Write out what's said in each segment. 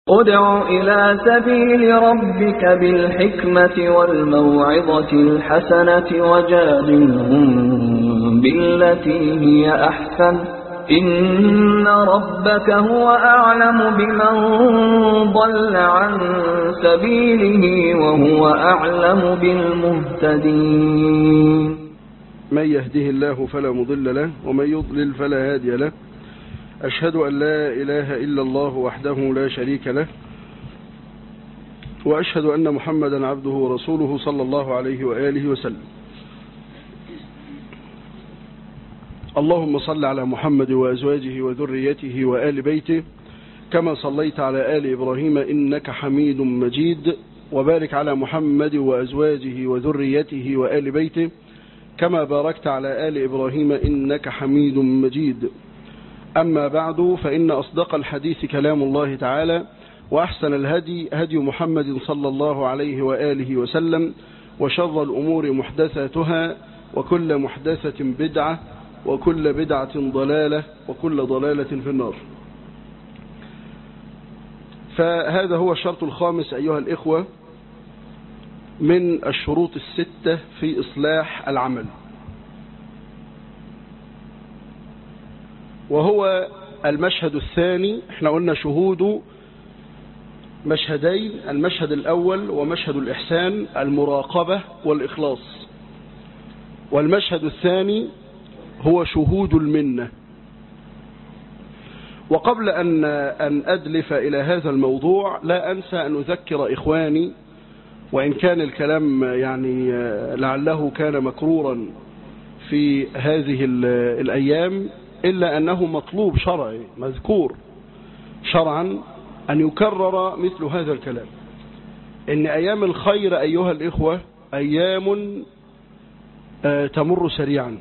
ادع إلى سبيل ربك بالحكمة والموعظة الحسنة وجادلهم بالتي هي أحسن إن ربك هو أعلم بمن ضل عن سبيله وهو أعلم بالمهتدين من يهده الله فلا مضل له ومن يضلل فلا هادي له أشهد أن لا إله إلا الله وحده لا شريك له وأشهد أن محمدا عبده ورسوله صلى الله عليه وآله وسلم اللهم صل على محمد وأزواجه وذريته وآل بيته كما صليت على آل إبراهيم إنك حميد مجيد وبارك على محمد وأزواجه وذريته وآل بيته كما باركت على آل إبراهيم إنك حميد مجيد أما بعد فإن أصدق الحديث كلام الله تعالى وأحسن الهدي هدي محمد صلى الله عليه وآله وسلم وشر الأمور محدثاتها وكل محدثة بدعة وكل بدعة ضلالة وكل ضلالة في النار فهذا هو الشرط الخامس أيها الإخوة من الشروط الستة في إصلاح العمل وهو المشهد الثاني احنا قلنا شهود مشهدين المشهد الأول ومشهد الإحسان المراقبة والإخلاص والمشهد الثاني هو شهود المنة وقبل أن, أن أدلف إلى هذا الموضوع لا أنسى أن أذكر إخواني وإن كان الكلام يعني لعله كان مكرورا في هذه الأيام إلا أنه مطلوب شرعي مذكور شرعا أن يكرر مثل هذا الكلام إن أيام الخير أيها الإخوة أيام تمر سريعا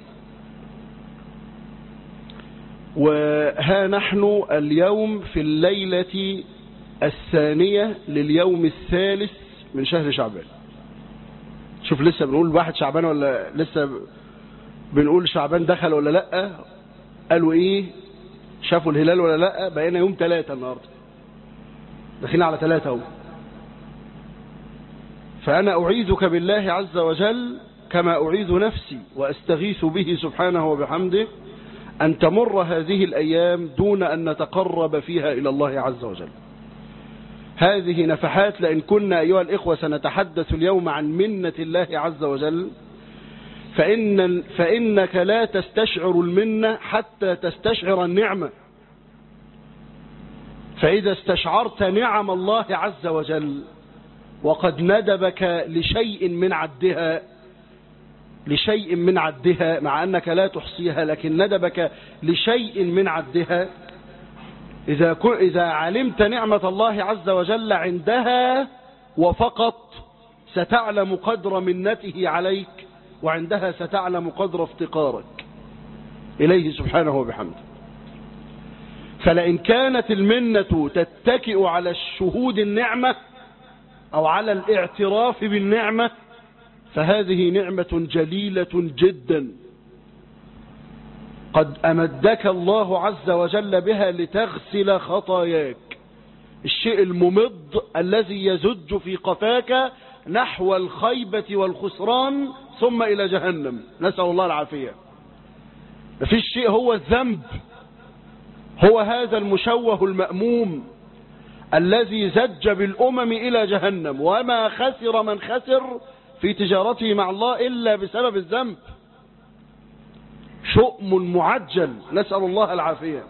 وها نحن اليوم في الليلة الثانية لليوم الثالث من شهر شعبان شوف لسه بنقول واحد شعبان ولا لسه بنقول شعبان دخل ولا لا قالوا ايه شافوا الهلال ولا لا بقينا يوم ثلاثة النهاردة داخلين على ثلاثة اهو فأنا أعيذك بالله عز وجل كما أعيذ نفسي وأستغيث به سبحانه وبحمده أن تمر هذه الأيام دون أن نتقرب فيها إلى الله عز وجل هذه نفحات لأن كنا أيها الإخوة سنتحدث اليوم عن منة الله عز وجل فإن فإنك لا تستشعر المنة حتى تستشعر النعمة فإذا استشعرت نعم الله عز وجل وقد ندبك لشيء من عدها لشيء من عدها مع أنك لا تحصيها لكن ندبك لشيء من عدها إذا, إذا علمت نعمة الله عز وجل عندها وفقط ستعلم قدر منته عليك وعندها ستعلم قدر افتقارك إليه سبحانه وبحمده فلئن كانت المنة تتكئ على الشهود النعمة أو على الاعتراف بالنعمة فهذه نعمة جليلة جدا قد أمدك الله عز وجل بها لتغسل خطاياك الشيء الممض الذي يزج في قفاك نحو الخيبة والخسران ثم إلى جهنم نسأل الله العافية مفيش شيء هو الذنب هو هذا المشوه المأموم الذي زج بالأمم إلى جهنم وما خسر من خسر في تجارته مع الله إلا بسبب الذنب شؤم معجل نسأل الله العافية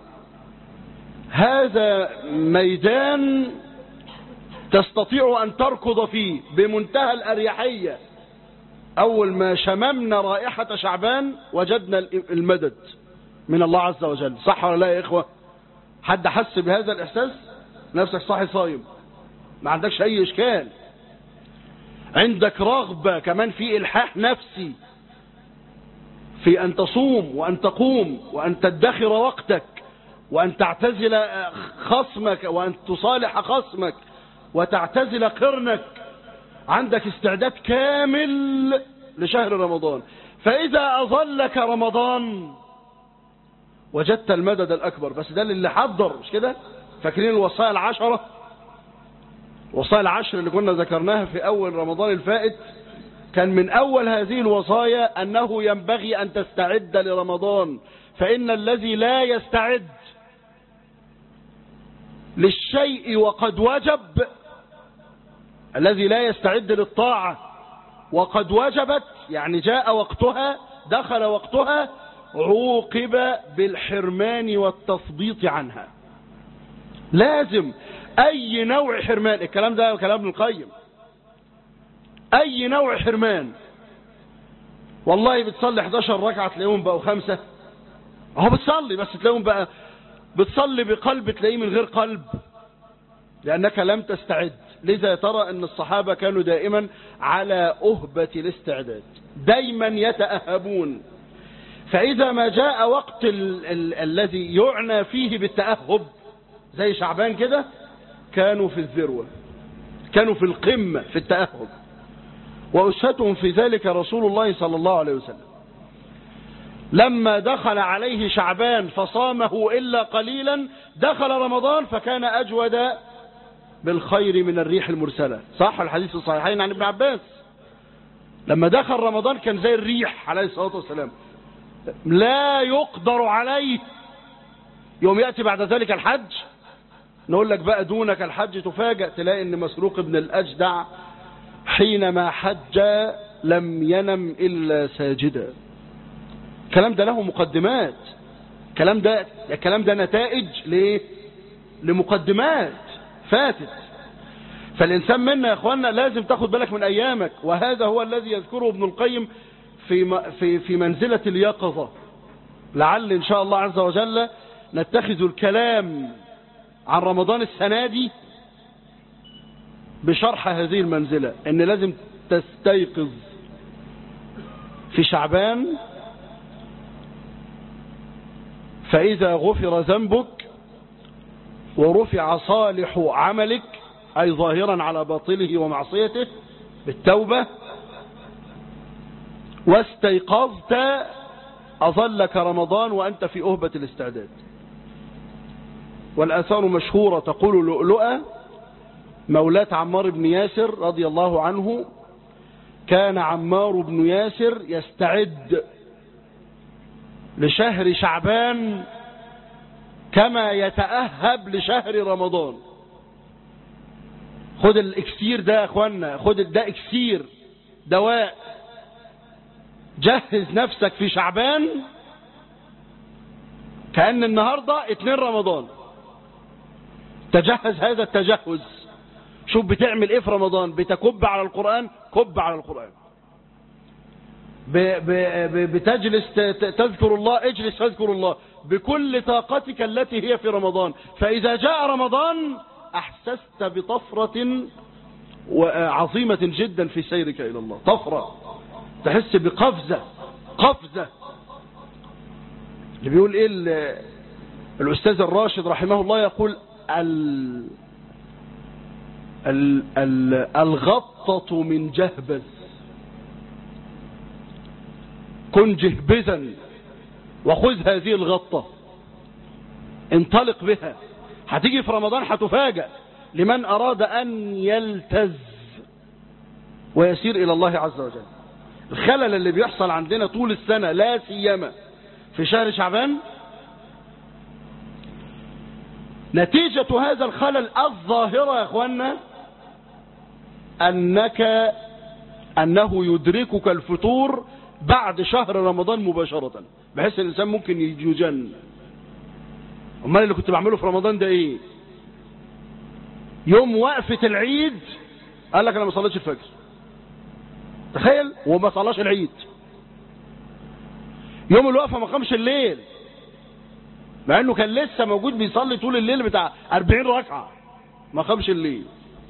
هذا ميدان تستطيع أن تركض فيه بمنتهى الأريحية أول ما شممنا رائحة شعبان وجدنا المدد من الله عز وجل صح ولا لا يا إخوة حد حس بهذا الإحساس نفسك صاحي صايم ما عندكش أي إشكال عندك رغبة كمان في إلحاح نفسي في أن تصوم وأن تقوم وأن تدخر وقتك وأن تعتزل خصمك وأن تصالح خصمك وتعتزل قرنك عندك استعداد كامل لشهر رمضان فإذا أظلك رمضان وجدت المدد الأكبر بس ده اللي حضر مش كده فاكرين الوصايا العشرة وصايا العشر اللي كنا ذكرناها في أول رمضان الفائت كان من أول هذه الوصايا أنه ينبغي أن تستعد لرمضان فإن الذي لا يستعد للشيء وقد وجب الذي لا يستعد للطاعة وقد وجبت يعني جاء وقتها دخل وقتها عوقب بالحرمان والتثبيط عنها لازم اي نوع حرمان الكلام ده كلام ابن القيم اي نوع حرمان والله بتصلي 11 ركعه تلاقيهم بقوا خمسه اهو بتصلي بس تلاقيهم بقى بتصلي بقلب تلاقيه من غير قلب لانك لم تستعد لذا ترى ان الصحابه كانوا دائما على اهبه الاستعداد دايما يتاهبون فاذا ما جاء وقت ال ال الذي يعنى فيه بالتاهب زي شعبان كده كانوا في الذروة كانوا في القمة في التأهب وأشهدهم في ذلك رسول الله صلى الله عليه وسلم لما دخل عليه شعبان فصامه إلا قليلا دخل رمضان فكان أجود بالخير من الريح المرسلة صح الحديث الصحيحين عن ابن عباس لما دخل رمضان كان زي الريح عليه الصلاة والسلام لا يقدر عليه يوم يأتي بعد ذلك الحج نقول لك بقى دونك الحج تفاجأ تلاقي ان مسروق ابن الأجدع حينما حج لم ينم إلا ساجدا الكلام ده له مقدمات الكلام ده الكلام ده نتائج ليه لمقدمات فاتت فالإنسان منا يا أخوانا لازم تاخد بالك من أيامك وهذا هو الذي يذكره ابن القيم في في في منزلة اليقظة لعل إن شاء الله عز وجل نتخذ الكلام عن رمضان السنة دي بشرح هذه المنزلة ان لازم تستيقظ في شعبان فإذا غفر ذنبك ورفع صالح عملك أي ظاهرا على باطله ومعصيته بالتوبة واستيقظت أظلك رمضان وأنت في أهبة الاستعداد والآثار مشهورة تقول لؤلؤة مولاة عمار بن ياسر رضي الله عنه كان عمار بن ياسر يستعد لشهر شعبان كما يتأهب لشهر رمضان خد الاكسير ده يا اخوانا خد ده اكسير دواء جهز نفسك في شعبان كأن النهاردة اتنين رمضان تجهز هذا التجهز شوف بتعمل ايه في رمضان بتكب على القرآن كب على القرآن ب ب ب بتجلس تذكر الله اجلس تذكر الله بكل طاقتك التي هي في رمضان فإذا جاء رمضان أحسست بطفرة عظيمة جدا في سيرك إلى الله طفرة تحس بقفزة قفزة اللي بيقول ايه الأستاذ الراشد رحمه الله يقول ال ال ال الغطة من جهبذ كن جهبذا وخذ هذه الغطة انطلق بها هتيجي في رمضان هتفاجأ لمن أراد أن يلتز ويسير إلى الله عز وجل الخلل اللي بيحصل عندنا طول السنة لا سيما في شهر شعبان نتيجة هذا الخلل الظاهرة يا اخوانا انك انه يدركك الفطور بعد شهر رمضان مباشرة بحيث الانسان ممكن يجن امال اللي كنت بعمله في رمضان ده ايه يوم وقفة العيد قال لك انا ما صليتش الفجر تخيل وما صلاش العيد يوم الوقفة ما قامش الليل مع انه كان لسه موجود بيصلي طول الليل بتاع 40 ركعة ما قامش الليل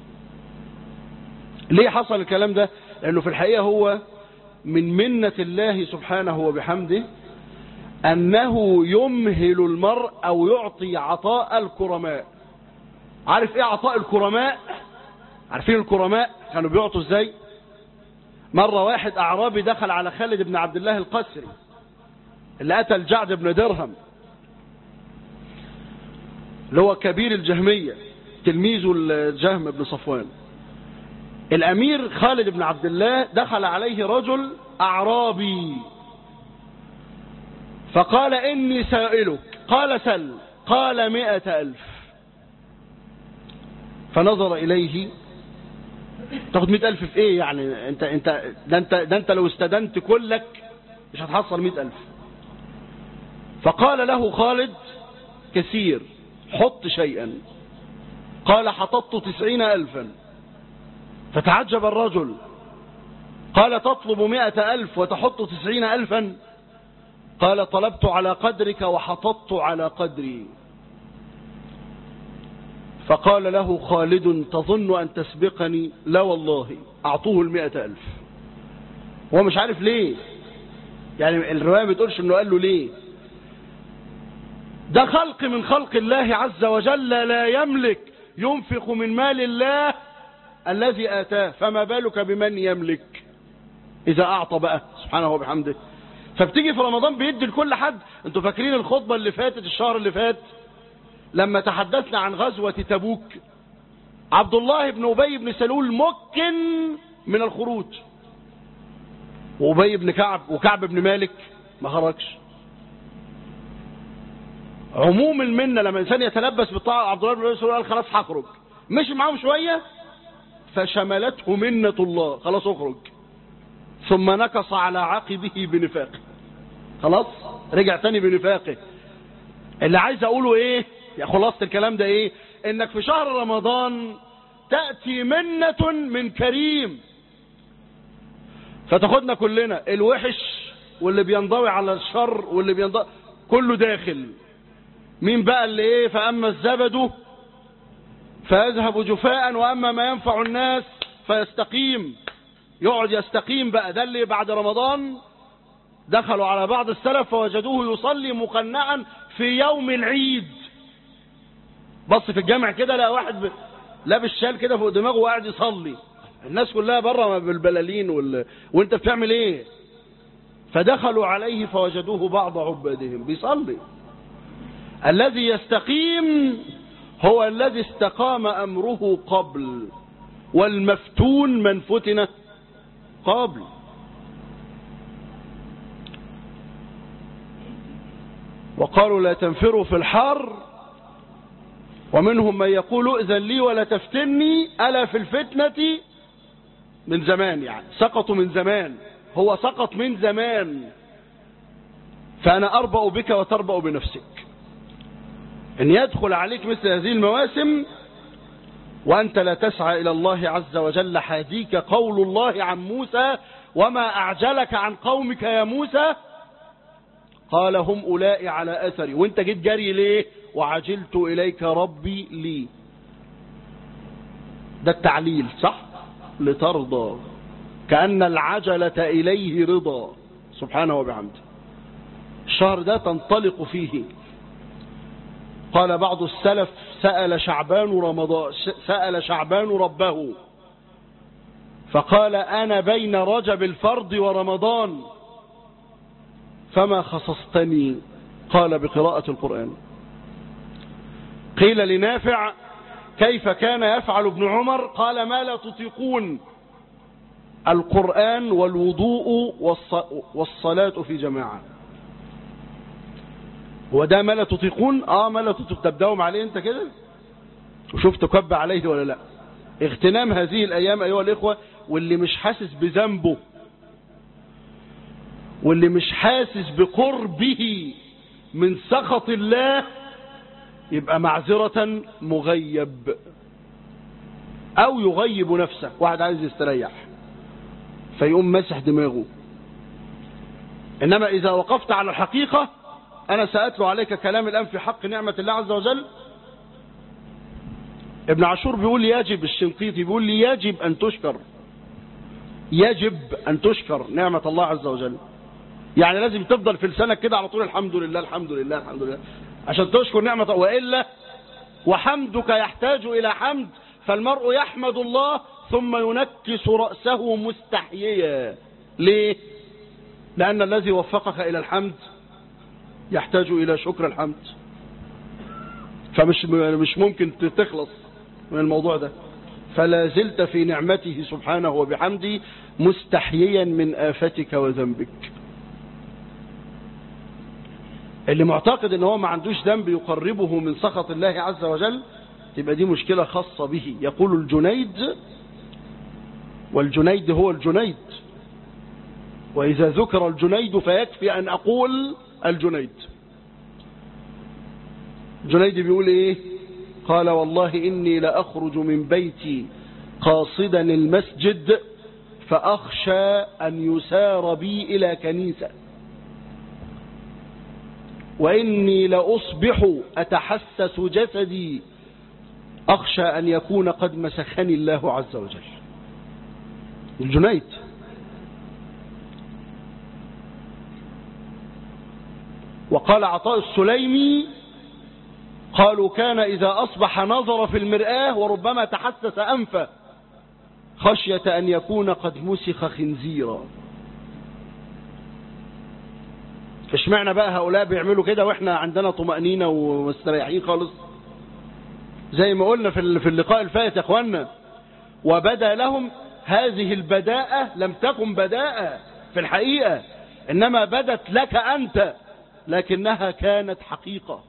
ليه حصل الكلام ده لانه في الحقيقة هو من منة الله سبحانه وبحمده انه يمهل المرء او يعطي عطاء الكرماء عارف ايه عطاء الكرماء عارفين الكرماء كانوا بيعطوا ازاي مرة واحد اعرابي دخل على خالد بن عبد الله القسري اللي قتل جعد بن درهم اللي هو كبير الجهمية تلميذه الجهم بن صفوان الأمير خالد بن عبد الله دخل عليه رجل أعرابي فقال إني سائلك قال سل قال مئة ألف فنظر إليه تاخد مئة ألف في إيه يعني أنت, أنت, ده, أنت, ده أنت لو استدنت كلك مش هتحصل مئة ألف فقال له خالد كثير حط شيئا قال حططت تسعين ألفا فتعجب الرجل قال تطلب مئة ألف وتحط تسعين ألفا قال طلبت على قدرك وحططت على قدري فقال له خالد تظن أن تسبقني لا والله أعطوه المئة ألف هو مش عارف ليه يعني الرواية ما بتقولش انه قال له ليه ده خلق من خلق الله عز وجل لا يملك ينفق من مال الله الذي آتاه فما بالك بمن يملك إذا أعطى بقى سبحانه وبحمده فبتيجي في رمضان بيدي لكل حد انتوا فاكرين الخطبة اللي فاتت الشهر اللي فات لما تحدثنا عن غزوة تبوك عبد الله بن أبي بن سلول مكن من الخروج وأبي بن كعب وكعب بن مالك ما خرجش عموم المنة لما الإنسان يتلبس بالطاعة عبد الله بن أبي سلول قال خلاص هخرج مشي معاهم شوية فشملته منة الله خلاص اخرج ثم نكص على عقبه بنفاقه خلاص رجع تاني بنفاقه اللي عايز اقوله ايه يا خلاصة الكلام ده ايه انك في شهر رمضان تأتي منة من كريم فتاخدنا كلنا الوحش واللي بينضوي على الشر واللي بينضوي كله داخل مين بقى اللي ايه فأما الزبد فيذهب جفاء وأما ما ينفع الناس فيستقيم يقعد يستقيم بقى ده اللي بعد رمضان دخلوا على بعض السلف فوجدوه يصلي مقنعا في يوم العيد بص في الجامع كده لقى واحد ب... لابس شال كده فوق دماغه وقاعد يصلي الناس كلها بره بالبلالين وال... وانت بتعمل ايه فدخلوا عليه فوجدوه بعض عبادهم بيصلي الذي يستقيم هو الذي استقام أمره قبل والمفتون من فتن قبل وقالوا لا تنفروا في الحر ومنهم من يقول ائذن لي ولا تفتني ألا في الفتنة من زمان يعني سقطوا من زمان هو سقط من زمان فأنا أربأ بك وتربأ بنفسك ان يدخل عليك مثل هذه المواسم وأنت لا تسعى إلى الله عز وجل حاديك قول الله عن موسى وما أعجلك عن قومك يا موسى قال هم أولئك على أثري وانت جيت جري ليه وعجلت إليك ربي لي ده التعليل صح لترضى كأن العجلة إليه رضا سبحانه وبحمده الشهر ده تنطلق فيه قال بعض السلف سأل شعبان رمضان سأل شعبان ربه فقال أنا بين رجب الفرض ورمضان فما خصصتني قال بقراءة القرآن قيل لنافع كيف كان يفعل ابن عمر قال ما لا تطيقون القرآن والوضوء والصلاة في جماعة هو ده ما لا تطيقون اه ما لا تطيق تبداهم عليه انت كده وشوف تكب عليه ولا لا اغتنام هذه الايام ايها الاخوة واللي مش حاسس بذنبه واللي مش حاسس بقربه من سخط الله يبقى معذرة مغيب او يغيب نفسه واحد عايز يستريح فيقوم مسح دماغه انما اذا وقفت على الحقيقة أنا سأتلو عليك كلام الآن في حق نعمة الله عز وجل ابن عاشور بيقول يجب الشنقيطي بيقول لي يجب أن تشكر يجب أن تشكر نعمة الله عز وجل يعني لازم تفضل في لسانك كده على طول الحمد لله الحمد لله الحمد لله عشان تشكر نعمة وإلا وحمدك يحتاج إلى حمد فالمرء يحمد الله ثم ينكس رأسه مستحييا ليه لأن الذي وفقك إلى الحمد يحتاج إلى شكر الحمد فمش مش ممكن تخلص من الموضوع ده فلا زلت في نعمته سبحانه وبحمده مستحييا من آفتك وذنبك اللي معتقد ان هو ما عندوش ذنب يقربه من سخط الله عز وجل تبقى دي مشكلة خاصة به يقول الجنيد والجنيد هو الجنيد وإذا ذكر الجنيد فيكفي أن أقول الجنيد جنيد بيقول إيه قال والله إني لأخرج من بيتي قاصدا المسجد فأخشى أن يسار بي إلى كنيسة وإني لأصبح أتحسس جسدي أخشى أن يكون قد مسخني الله عز وجل الجنيد وقال عطاء السليمي قالوا كان إذا أصبح نظر في المرآة وربما تحسس أنفه خشية أن يكون قد مسخ خنزيرا اشمعنا بقى هؤلاء بيعملوا كده واحنا عندنا طمأنينة ومستريحين خالص زي ما قلنا في اللقاء الفائت يا اخوانا وبدا لهم هذه البداءة لم تكن بداءة في الحقيقة انما بدت لك انت لكنها كانت حقيقة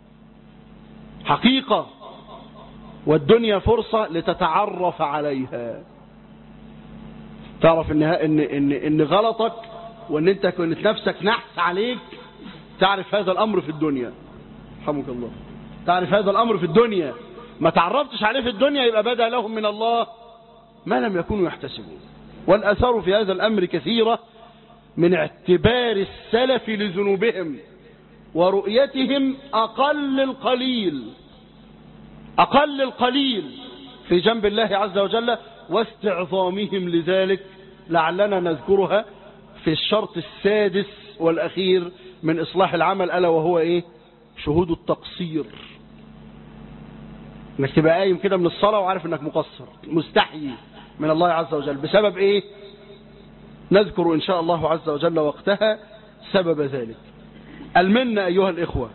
حقيقة والدنيا فرصة لتتعرف عليها تعرف ان ان ان, إن غلطك وان انت كنت نفسك نحس عليك تعرف هذا الامر في الدنيا رحمك الله تعرف هذا الامر في الدنيا ما تعرفتش عليه في الدنيا يبقى بدا لهم من الله ما لم يكونوا يحتسبون والاثار في هذا الامر كثيره من اعتبار السلف لذنوبهم ورؤيتهم اقل القليل اقل القليل في جنب الله عز وجل واستعظامهم لذلك لعلنا نذكرها في الشرط السادس والأخير من إصلاح العمل ألا وهو إيه شهود التقصير انك تبقى قايم كده من الصلاة وعارف انك مقصر مستحيي من الله عز وجل بسبب ايه نذكر ان شاء الله عز وجل وقتها سبب ذلك المنة ايها الاخوة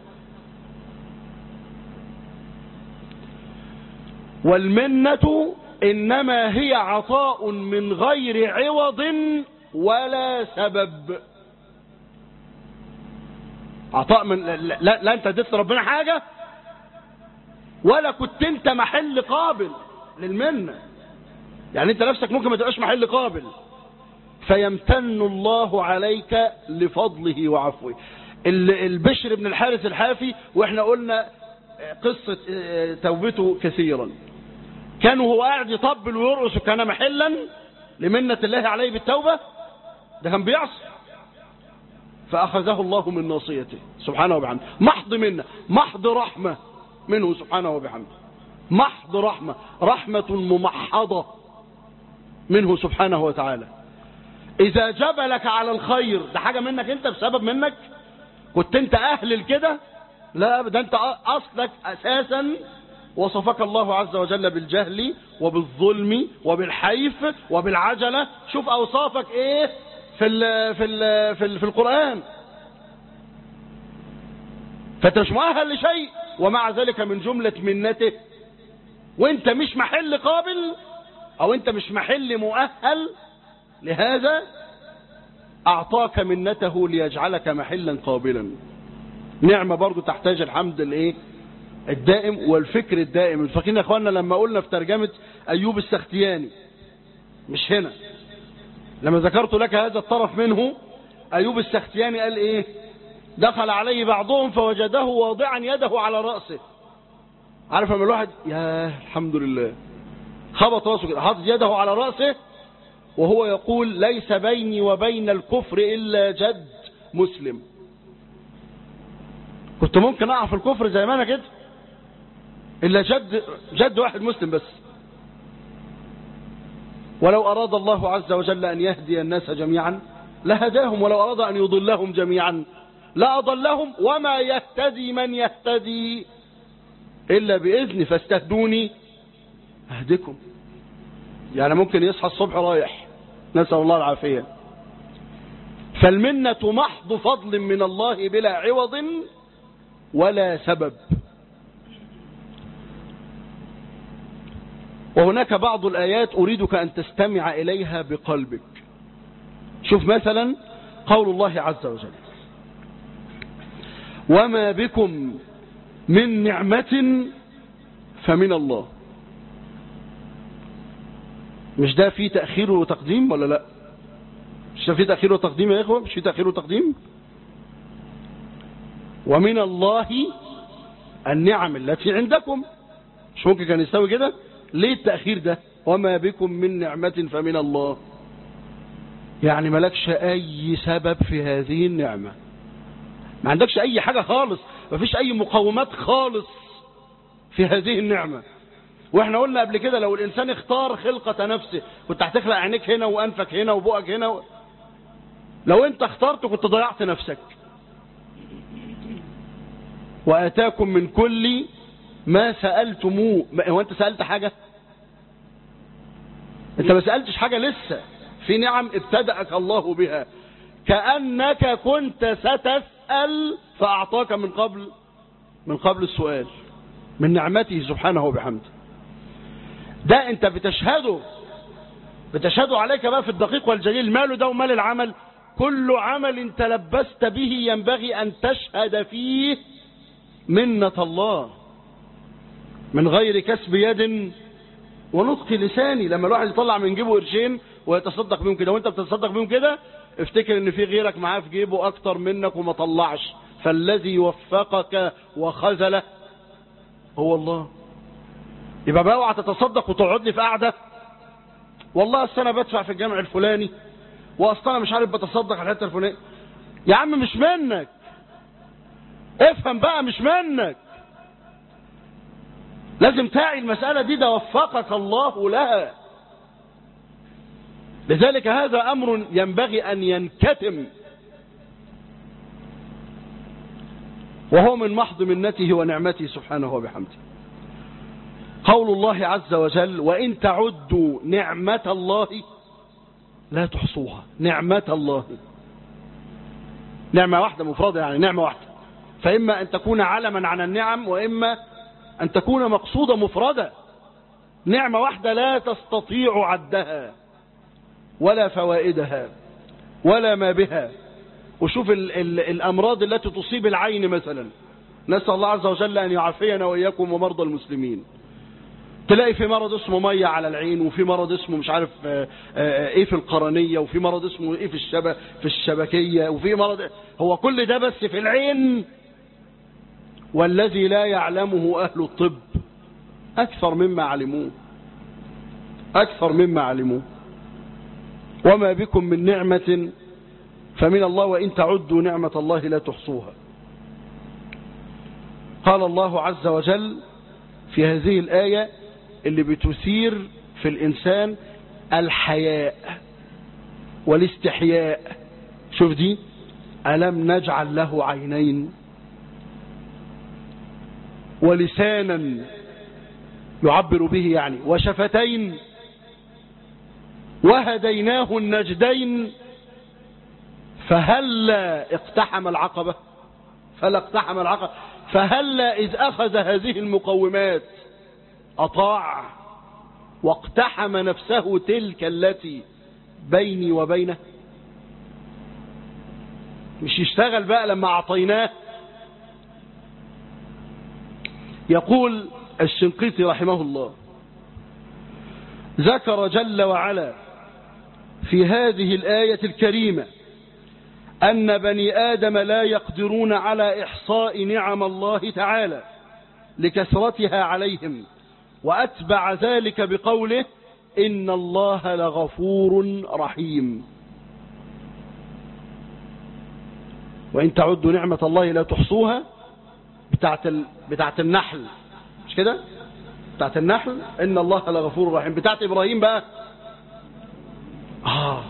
والمنة انما هي عطاء من غير عوض ولا سبب عطاء من لا, لا انت اديت ربنا حاجة ولا كنت انت محل قابل للمنة يعني انت نفسك ممكن ما تبقاش محل قابل فيمتن الله عليك لفضله وعفوه البشر بن الحارث الحافي واحنا قلنا قصة توبته كثيرا كان وهو قاعد يطبل ويرقص وكان محلا لمنة الله عليه بالتوبة ده كان بيعصي فأخذه الله من ناصيته سبحانه وبحمده محض منه محض رحمة منه سبحانه وبحمده محض رحمة رحمة ممحضة منه سبحانه وتعالى إذا جبلك على الخير ده حاجة منك أنت بسبب منك كنت أنت أهل الكده لا ده أنت أصلك أساسا وصفك الله عز وجل بالجهل وبالظلم وبالحيف وبالعجلة شوف أوصافك إيه في ال في ال في, ال في القرآن فأنت مش مؤهل لشيء ومع ذلك من جملة منته وانت مش محل قابل او انت مش محل مؤهل لهذا اعطاك منته ليجعلك محلا قابلا نعمة برضو تحتاج الحمد الايه الدائم والفكر الدائم فاكرين يا اخوانا لما قلنا في ترجمة ايوب السختياني مش هنا لما ذكرت لك هذا الطرف منه ايوب السختياني قال ايه دخل عليه بعضهم فوجده واضعا يده على رأسه عارف لما الواحد يا الحمد لله خبط راسه كده حاطط يده على رأسه وهو يقول ليس بيني وبين الكفر إلا جد مسلم كنت ممكن أقع في الكفر زي ما أنا كده إلا جد جد واحد مسلم بس ولو أراد الله عز وجل أن يهدي الناس جميعا لهداهم ولو أراد أن يضلهم جميعا لا أضلهم وما يهتدي من يهتدي إلا بإذن فاستهدوني أهدكم يعني ممكن يصحى الصبح رايح نسأل الله العافية فالمنة محض فضل من الله بلا عوض ولا سبب وهناك بعض الآيات أريدك أن تستمع إليها بقلبك شوف مثلا قول الله عز وجل وما بكم من نعمة فمن الله مش ده في تأخير وتقديم ولا لا مش ده في تأخير وتقديم يا إخوة مش في تأخير وتقديم ومن الله النعم التي عندكم مش ممكن كان يستوي كده ليه التأخير ده وما بكم من نعمة فمن الله يعني ملكش أي سبب في هذه النعمة ما عندكش أي حاجة خالص ما فيش أي مقومات خالص في هذه النعمة واحنا قلنا قبل كده لو الإنسان اختار خلقة نفسه كنت هتخلق عينيك هنا وأنفك هنا وبقك هنا و... لو انت اخترت كنت ضيعت نفسك وآتاكم من كل ما سألتموه هو انت سألت حاجة انت ما سألتش حاجة لسه في نعم ابتدأك الله بها كأنك كنت ستسأل فأعطاك من قبل من قبل السؤال من نعمته سبحانه وبحمده ده انت بتشهده بتشهده عليك بقى في الدقيق والجليل ماله ده ومال العمل كل عمل تلبست به ينبغي أن تشهد فيه منة الله من غير كسب يد ونطق لساني لما الواحد يطلع من جيبه قرشين ويتصدق بيهم كده وانت بتتصدق بيهم كده افتكر ان في غيرك معاه في جيبه اكتر منك وما طلعش فالذي وفقك وخذله هو الله يبقى بقى اوعى تتصدق وتقعد لي في قعده والله اصل انا بدفع في الجامع الفلاني واصل انا مش عارف بتصدق على الحته الفلانيه يا عم مش منك افهم بقى مش منك لازم تعي المسألة دي ده وفقك الله لها لذلك هذا أمر ينبغي أن ينكتم وهو من محض منته ونعمته سبحانه وبحمده قول الله عز وجل وإن تعدوا نعمة الله لا تحصوها نعمة الله نعمة واحدة مفردة يعني نعمة واحدة فإما أن تكون علما عن النعم وإما أن تكون مقصودة مفردة نعمة واحدة لا تستطيع عدها ولا فوائدها ولا ما بها وشوف ال ال الأمراض التي تصيب العين مثلا نسأل الله عز وجل أن يعافينا وإياكم ومرضى المسلمين تلاقي في مرض اسمه مية على العين وفي مرض اسمه مش عارف اه اه ايه في القرنية وفي مرض اسمه ايه في الشبك في الشبكية وفي مرض هو كل ده بس في العين والذي لا يعلمه أهل الطب أكثر مما علموه أكثر مما علموه وما بكم من نعمة فمن الله وإن تعدوا نعمة الله لا تحصوها قال الله عز وجل في هذه الآية اللي بتثير في الإنسان الحياء والاستحياء شوف دي ألم نجعل له عينين ولسانا يعبر به يعني وشفتين وهديناه النجدين فهلا اقتحم العقبة فلا اقتحم العقبة فهلا إذ أخذ هذه المقومات أطاع واقتحم نفسه تلك التي بيني وبينه مش يشتغل بقى لما أعطيناه يقول الشنقيطي رحمه الله ذكر جل وعلا في هذه الآية الكريمة أن بني آدم لا يقدرون على إحصاء نعم الله تعالى لكثرتها عليهم وأتبع ذلك بقوله إن الله لغفور رحيم وإن تعدوا نعمة الله لا تحصوها بتاعت, ال... بتاعت النحل مش كده بتاعت النحل إن الله لغفور رحيم بتاعت إبراهيم بقى آه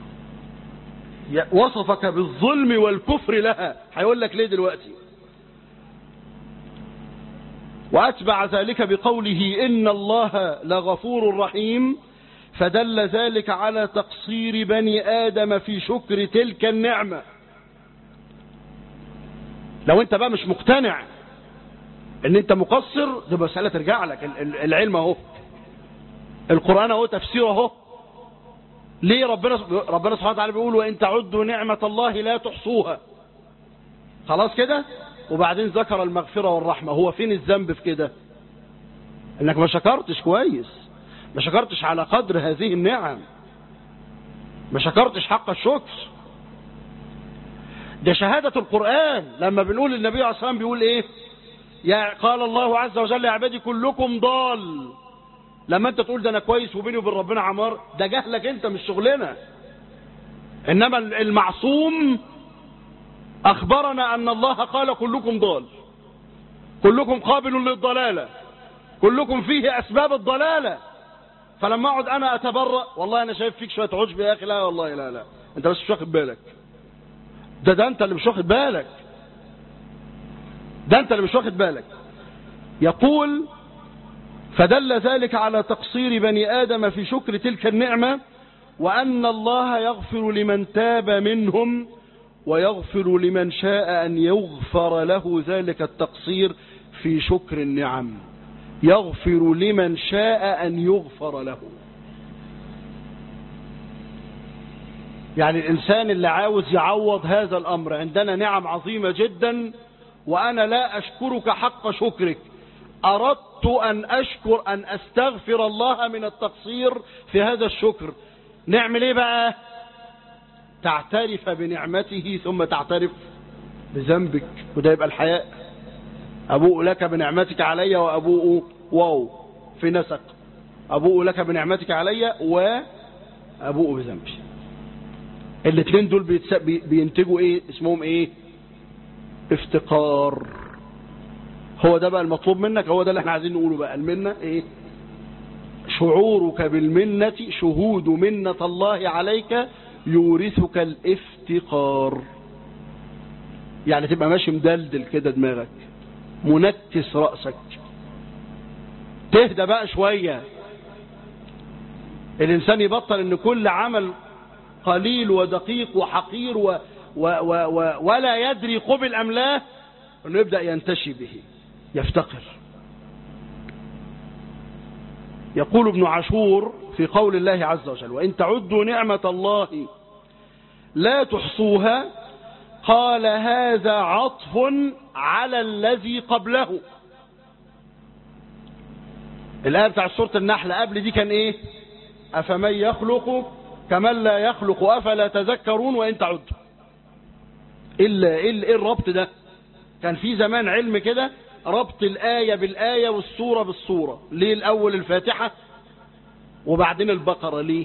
وصفك بالظلم والكفر لها هيقول لك ليه دلوقتي وأتبع ذلك بقوله إن الله لغفور رحيم فدل ذلك على تقصير بني آدم في شكر تلك النعمة لو انت بقى مش مقتنع ان انت مقصر دي مسألة ترجع لك العلم اهو القرآن اهو تفسيره اهو ليه ربنا ربنا سبحانه وتعالى بيقول وان تعدوا نعمة الله لا تحصوها خلاص كده وبعدين ذكر المغفرة والرحمة هو فين الذنب في كده انك ما شكرتش كويس ما شكرتش على قدر هذه النعم ما شكرتش حق الشكر ده شهادة القرآن لما بنقول النبي عليه الصلاة والسلام بيقول ايه يا قال الله عز وجل يا عبادي كلكم ضال لما انت تقول ده انا كويس وبيني وبين ربنا عمار ده جهلك انت مش شغلنا انما المعصوم اخبرنا ان الله قال كلكم ضال كلكم قابل للضلالة كلكم فيه اسباب الضلالة فلما اقعد انا اتبرأ والله انا شايف فيك شوية عجب يا اخي لا والله لا لا انت بس مش واخد بالك ده ده انت اللي مش واخد بالك ده انت اللي مش واخد بالك يقول فدل ذلك على تقصير بني آدم في شكر تلك النعمة وأن الله يغفر لمن تاب منهم ويغفر لمن شاء أن يغفر له ذلك التقصير في شكر النعم يغفر لمن شاء أن يغفر له يعني الإنسان اللي عاوز يعوض هذا الأمر عندنا نعم عظيمة جدا وأنا لا أشكرك حق شكرك أردت أن أشكر أن أستغفر الله من التقصير في هذا الشكر نعمل إيه بقى تعترف بنعمته ثم تعترف بذنبك وده يبقى الحياء أبوء لك بنعمتك علي وأبوء واو في نسق أبوء لك بنعمتك علي وأبوء بذنبي الاثنين دول بيتس... بي... بينتجوا ايه اسمهم ايه افتقار هو ده بقى المطلوب منك هو ده اللي احنا عايزين نقوله بقى المنة ايه شعورك بالمنة شهود منة الله عليك يورثك الافتقار يعني تبقى ماشي مدلدل كده دماغك منكس رأسك تهدى بقى شوية الإنسان يبطل ان كل عمل قليل ودقيق وحقير و و و و ولا يدري قبل أم لا أنه يبدأ ينتشي به يفتقر يقول ابن عاشور في قول الله عز وجل وإن تعدوا نعمة الله لا تحصوها قال هذا عطف على الذي قبله الآية بتاع سورة النحل قبل دي كان ايه أفمن يخلق كمن لا يخلق أفلا تذكرون وإن تعدوا إلا إيه الربط ده كان في زمان علم كده ربط الآية بالآية والسورة بالسورة ليه الأول الفاتحة وبعدين البقرة ليه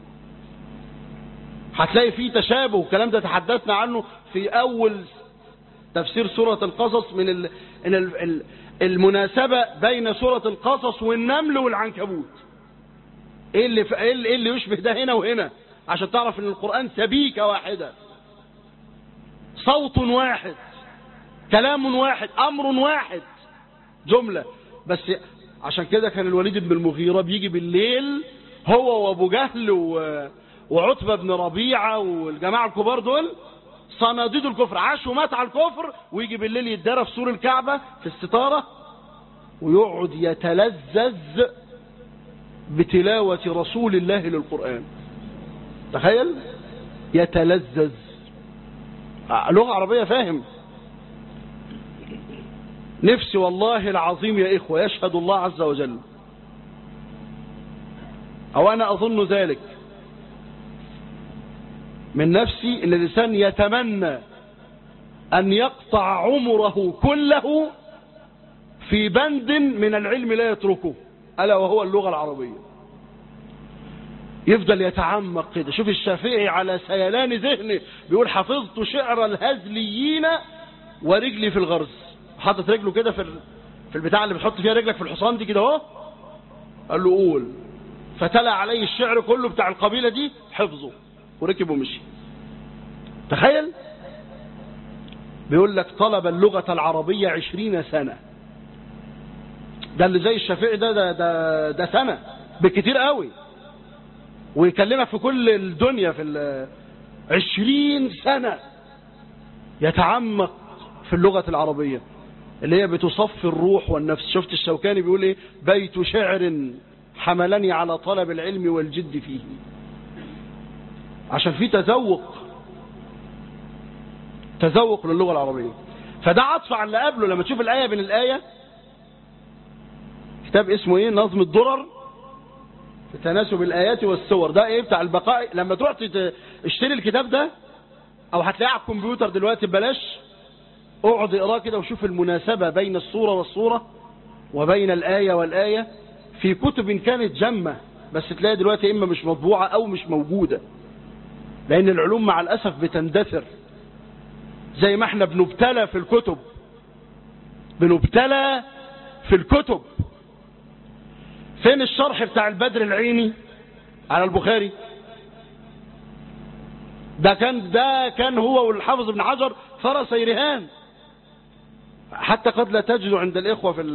هتلاقي فيه تشابه الكلام ده تحدثنا عنه في أول تفسير سورة القصص من ال ال المناسبة بين سورة القصص والنمل والعنكبوت ايه اللي, ف... ايه اللي يشبه ده هنا وهنا عشان تعرف ان القرآن سبيكة واحدة صوت واحد كلام واحد امر واحد جملة بس عشان كده كان الوليد بن المغيرة بيجي بالليل هو وابو جهل و... وعتبة بن ربيعة والجماعة الكبار دول صناديد الكفر عاش ومات على الكفر ويجي بالليل يتدرى في سور الكعبة في الستارة ويقعد يتلذذ بتلاوة رسول الله للقرآن تخيل يتلذذ لغة عربية فاهم نفسي والله العظيم يا إخوة يشهد الله عز وجل أو أنا أظن ذلك من نفسي ان الانسان يتمنى ان يقطع عمره كله في بند من العلم لا يتركه الا وهو اللغة العربية يفضل يتعمق كده شوف الشافعي على سيلان ذهنه بيقول حفظت شعر الهزليين ورجلي في الغرز حاطط رجله كده في في البتاع اللي بتحط فيها رجلك في الحصان دي كده اهو قال له قول فتلا عليه الشعر كله بتاع القبيلة دي حفظه وركب ومشي تخيل بيقول لك طلب اللغة العربية عشرين سنة ده اللي زي الشافعي ده ده, ده, ده سنة بكتير قوي ويكلمك في كل الدنيا في عشرين سنة يتعمق في اللغة العربية اللي هي بتصفي الروح والنفس شفت الشوكاني بيقول ايه بيت شعر حملني على طلب العلم والجد فيه عشان في تذوق تذوق للغة العربية فده عطف على اللي قبله لما تشوف الآية بين الآية كتاب اسمه ايه نظم الدرر في تناسب الآيات والصور ده ايه بتاع البقاء لما تروح تشتري الكتاب ده او هتلاقيه على الكمبيوتر دلوقتي ببلاش اقعد اقراه كده وشوف المناسبة بين الصورة والصورة وبين الآية والآية في كتب كانت جمة بس تلاقي دلوقتي إما مش مطبوعة أو مش موجودة لأن العلوم مع الأسف بتندثر زي ما احنا بنبتلى في الكتب بنبتلى في الكتب فين الشرح بتاع البدر العيني على البخاري ده كان ده كان هو والحافظ ابن حجر فرس رهان حتى قد لا تجد عند الإخوة في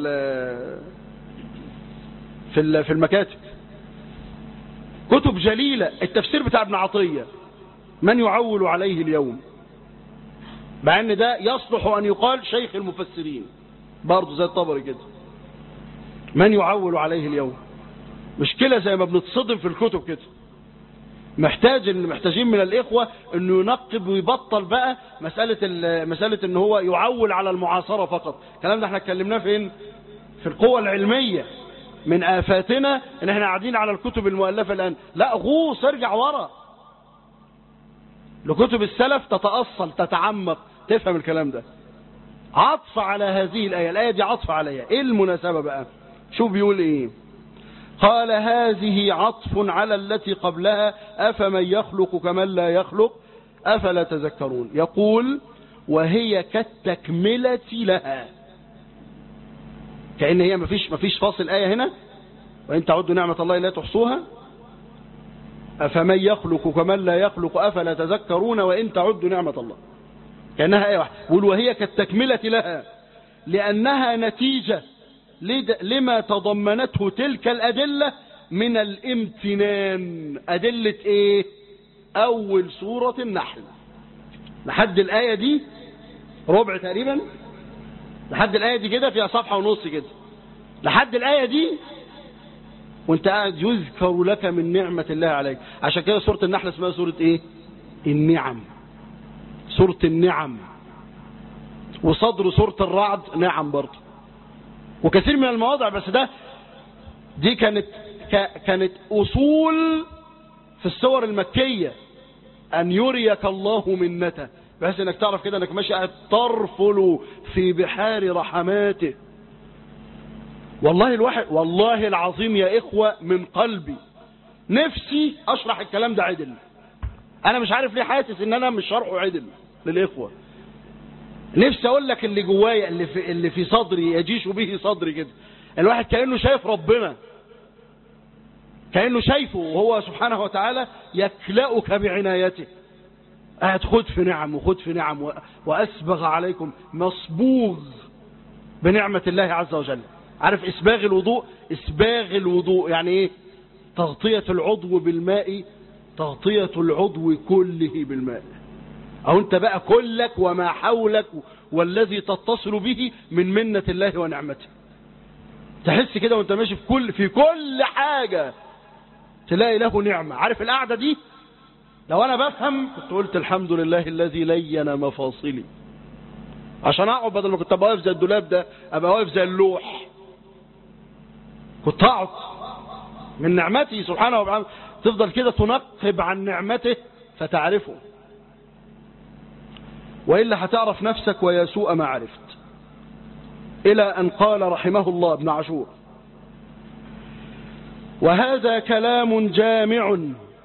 في في المكاتب كتب جليلة التفسير بتاع ابن عطية من يعول عليه اليوم مع ان ده يصلح ان يقال شيخ المفسرين برضه زي الطبري كده من يعول عليه اليوم مشكلة زي ما بنتصدم في الكتب كده محتاج ان محتاجين من الاخوة انه ينقب ويبطل بقى مسألة مسألة ان هو يعول على المعاصرة فقط الكلام ده احنا اتكلمناه فين في القوة العلمية من آفاتنا ان احنا قاعدين على الكتب المؤلفة الان لا غوص ارجع ورا لكتب السلف تتأصل تتعمق تفهم الكلام ده عطف على هذه الآية الآية دي عطف عليها ايه المناسبة بقى شوف بيقول ايه قال هذه عطف على التي قبلها أفمن يخلق كمن لا يخلق أفلا تذكرون يقول وهي كالتكملة لها كأن هي مفيش, مفيش فاصل آية هنا وإن تعدوا نعمة الله لا تحصوها أفمن يخلق كمن لا يخلق أفلا تذكرون وإن تعدوا نعمة الله كأنها آية واحدة يقول وهي كالتكملة لها لأنها نتيجة لما تضمنته تلك الأدلة من الامتنان أدلة إيه أول سورة النحل لحد الآية دي ربع تقريبا لحد الآية دي كده فيها صفحة ونص كده لحد الآية دي وانت قاعد يذكر لك من نعمة الله عليك عشان كده سورة النحل اسمها سورة ايه النعم سورة النعم وصدر سورة الرعد نعم برضه وكثير من المواضع بس ده دي كانت كانت أصول في السور المكية أن يريك الله منته بحيث انك تعرف كده انك ماشي قاعد ترفل في بحار رحماته والله الواحد والله العظيم يا إخوة من قلبي نفسي أشرح الكلام ده عدل أنا مش عارف ليه حاسس إن أنا مش شرحه عدل للإخوة نفسي أقول لك اللي جوايا اللي في, اللي في صدري يجيش به صدري كده الواحد كأنه شايف ربنا كأنه شايفه وهو سبحانه وتعالى يكلأك بعنايته قاعد خد في نعم وخد في نعم وأسبغ عليكم مصبوغ بنعمة الله عز وجل عارف إسباغ الوضوء إسباغ الوضوء يعني إيه تغطية العضو بالماء تغطية العضو كله بالماء أو أنت بقى كلك وما حولك والذي تتصل به من منة الله ونعمته تحس كده وانت ماشي في كل في كل حاجة تلاقي له نعمة عارف القعدة دي لو انا بفهم كنت قلت الحمد لله الذي لين مفاصلي عشان اقعد بدل ما كنت ابقى واقف زي الدولاب ده ابقى واقف زي اللوح كنت اقعد من نعمته سبحانه وتعالى تفضل كده تنقب عن نعمته فتعرفه وإلا هتعرف نفسك ويا سوء ما عرفت إلى أن قال رحمه الله ابن عاشور وهذا كلام جامع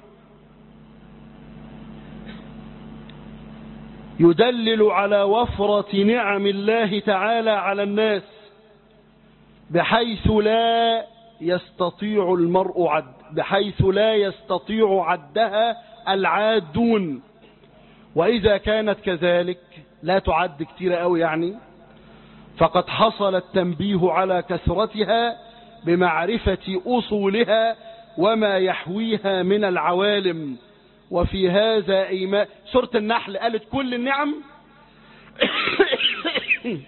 يدلل على وفرة نعم الله تعالى على الناس بحيث لا يستطيع المرء عد بحيث لا يستطيع عدها العادون وإذا كانت كذلك لا تعد كتير قوي يعني فقد حصل التنبيه على كثرتها بمعرفة أصولها وما يحويها من العوالم وفي هذا إيمان سورة النحل قالت كل النعم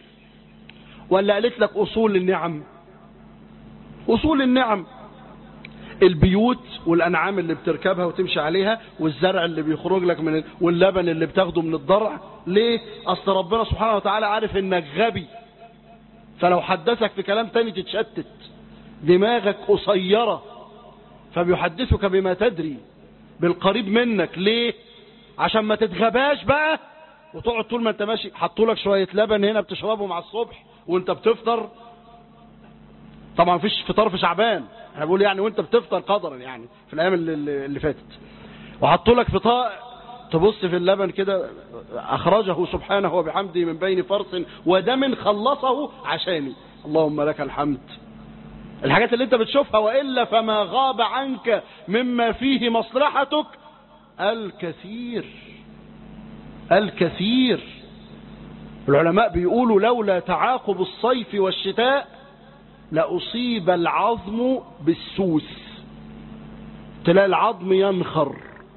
ولا قالت لك أصول النعم أصول النعم البيوت والأنعام اللي بتركبها وتمشي عليها والزرع اللي بيخرج لك من واللبن اللي بتاخده من الضرع ليه أصل ربنا سبحانه وتعالى عارف إنك غبي فلو حدثك في كلام تاني تتشتت دماغك قصيرة فبيحدثك بما تدري بالقريب منك ليه عشان ما تتغباش بقى وتقعد طول ما انت ماشي حطوا لك شوية لبن هنا بتشربه مع الصبح وانت بتفطر طبعا مفيش فطار في شعبان انا بقول يعني وانت بتفطر قدرا يعني في الايام اللي, اللي فاتت وحطوا لك فطار تبص في اللبن كده اخرجه سبحانه وبحمده من بين فرس ودم خلصه عشاني اللهم لك الحمد الحاجات اللي انت بتشوفها وإلا فما غاب عنك مما فيه مصلحتك الكثير الكثير العلماء بيقولوا لولا تعاقب الصيف والشتاء لأصيب العظم بالسوس تلاقي العظم ينخر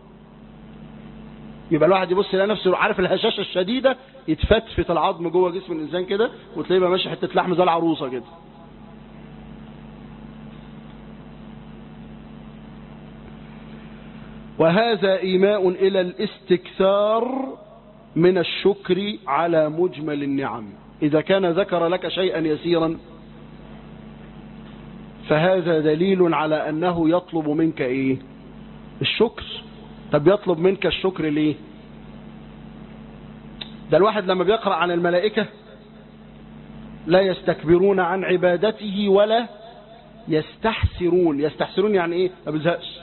يبقى الواحد يبص يلاقي نفسه عارف الهشاشة الشديدة يتفتفت العظم جوه جسم الإنسان كده وتلاقيه بقى ماشي حتة لحم زي العروسة كده وهذا إيماء إلى الاستكثار من الشكر على مجمل النعم إذا كان ذكر لك شيئا يسيرا فهذا دليل على أنه يطلب منك إيه الشكر طب يطلب منك الشكر ليه ده الواحد لما بيقرأ عن الملائكة لا يستكبرون عن عبادته ولا يستحسرون يستحسرون يعني ايه ما بيزهقش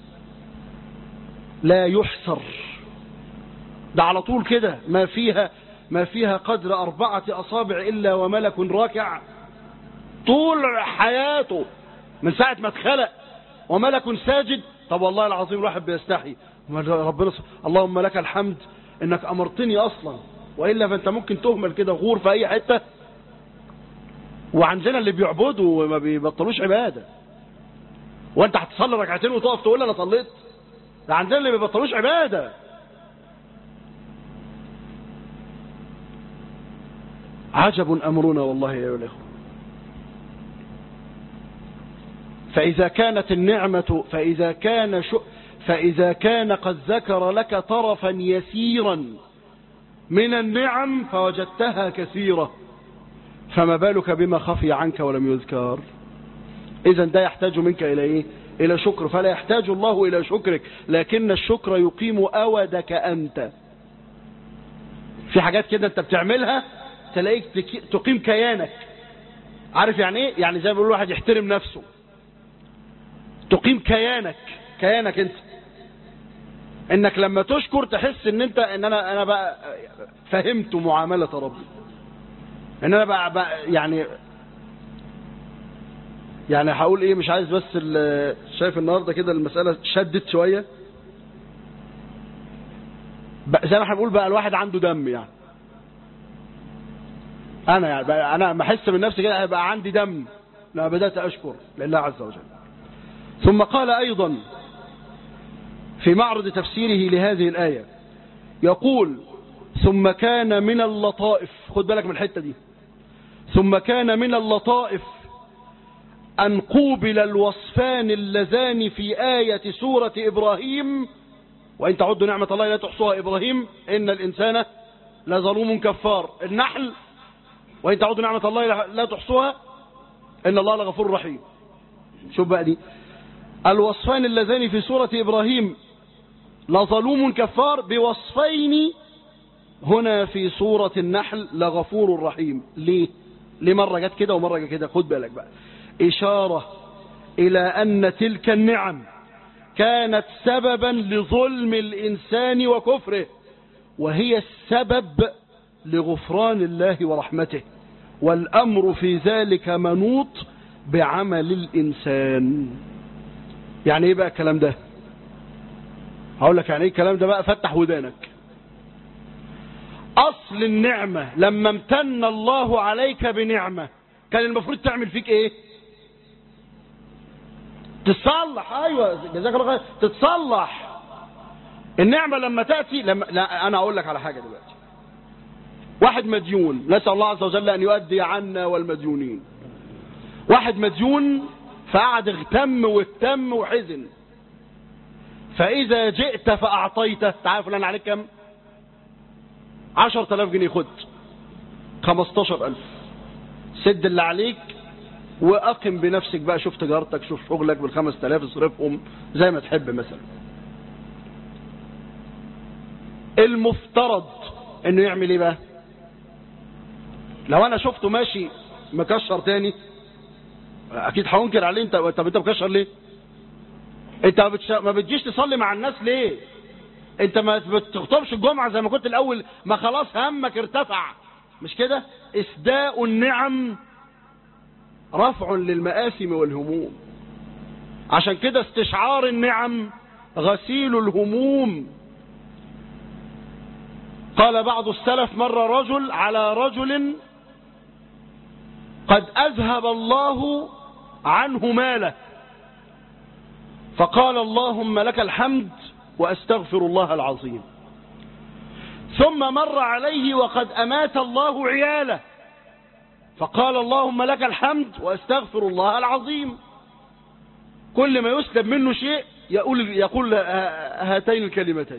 لا يحسر ده على طول كده ما فيها ما فيها قدر أربعة أصابع إلا وملك راكع طول حياته من ساعة ما اتخلق وملك ساجد طب والله العظيم الواحد بيستحي ربنا اللهم لك الحمد انك امرتني اصلا والا فانت ممكن تهمل كده غور في اي حته وعندنا اللي بيعبدوا وما بيبطلوش عباده وانت هتصلي ركعتين وتقف تقول انا صليت ده عندنا اللي ما بيبطلوش عباده عجب امرنا والله يا ايها الاخوه فإذا كانت النعمة فإذا كان شو فإذا كان قد ذكر لك طرفا يسيرا من النعم فوجدتها كثيرة فما بالك بما خفي عنك ولم يذكر إذا ده يحتاج منك إلى إيه إلى شكر فلا يحتاج الله إلى شكرك لكن الشكر يقيم أودك أنت في حاجات كده أنت بتعملها تلاقيك تقيم كيانك عارف يعني إيه يعني زي ما بيقول الواحد يحترم نفسه تقيم كيانك كيانك انت انك لما تشكر تحس ان انت ان انا انا بقى فهمت معاملة ربي ان انا بقى, بقى يعني يعني هقول ايه مش عايز بس شايف النهارده كده المسألة شدت شوية زي ما احنا بنقول بقى الواحد عنده دم يعني انا يعني بقى انا بحس من نفسي كده بقى عندي دم لما بدأت اشكر لله عز وجل ثم قال أيضا في معرض تفسيره لهذه الآية يقول ثم كان من اللطائف خد بالك من الحتة دي ثم كان من اللطائف أن قوبل الوصفان اللذان في آية سورة إبراهيم وإن تعدوا نعمة الله لا تحصوها إبراهيم إن الإنسان لظلوم كفار النحل وإن تعدوا نعمة الله لا تحصوها إن الله لغفور رحيم شوف بقى دي الوصفان اللذان في سورة إبراهيم لظلوم كفار بوصفين هنا في سورة النحل لغفور رحيم ليه ليه مرة جت كده ومرة جت كده خد بالك بقى إشارة إلى أن تلك النعم كانت سببا لظلم الإنسان وكفره وهي السبب لغفران الله ورحمته والأمر في ذلك منوط بعمل الإنسان يعني ايه بقى الكلام ده هقول لك يعني ايه الكلام ده بقى فتح ودانك اصل النعمة لما امتن الله عليك بنعمة كان المفروض تعمل فيك ايه تصلح ايوه جزاك الله خير تتصلح النعمة لما تأتي لما لا انا اقول لك على حاجة دلوقتي واحد مديون نسأل الله عز وجل ان يؤدي عنا والمديونين واحد مديون فقعد اغتم واهتم وحزن فإذا جئت فأعطيته تعال فلان عليك كم عشر تلاف جنيه خد خمستاشر ألف سد اللي عليك وأقم بنفسك بقى شوف تجارتك شوف شغلك بالخمس تلاف اصرفهم زي ما تحب مثلا المفترض انه يعمل ايه بقى لو انا شفته ماشي مكشر تاني اكيد هنكر عليه انت طب انت مكشر ليه انت ما, بتش... ما بتجيش تصلي مع الناس ليه انت ما بتخطبش الجمعة زي ما كنت الاول ما خلاص همك ارتفع مش كده اسداء النعم رفع للمآثم والهموم عشان كده استشعار النعم غسيل الهموم قال بعض السلف مر رجل على رجل قد أذهب الله عنه ماله فقال اللهم لك الحمد وأستغفر الله العظيم ثم مر عليه وقد أمات الله عياله فقال اللهم لك الحمد وأستغفر الله العظيم كل ما يسلب منه شيء يقول, يقول هاتين الكلمتين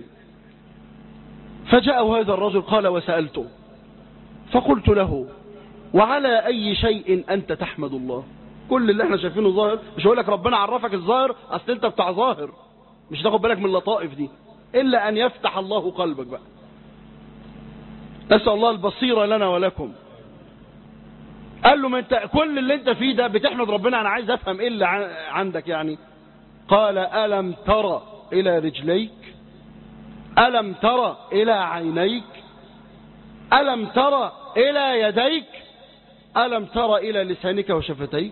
فجاء هذا الرجل قال وسألته فقلت له وعلى أي شيء أنت تحمد الله كل اللي احنا شايفينه ظاهر مش هقول لك ربنا عرفك الظاهر أصل أنت بتاع ظاهر مش تاخد بالك من اللطائف دي إلا أن يفتح الله قلبك بقى نسأل الله البصيرة لنا ولكم قال له ما انت كل اللي انت فيه ده بتحمد ربنا انا عايز افهم ايه اللي عندك يعني قال ألم ترى إلى رجليك ألم ترى إلى عينيك ألم ترى إلى يديك ألم ترى إلى لسانك وشفتيك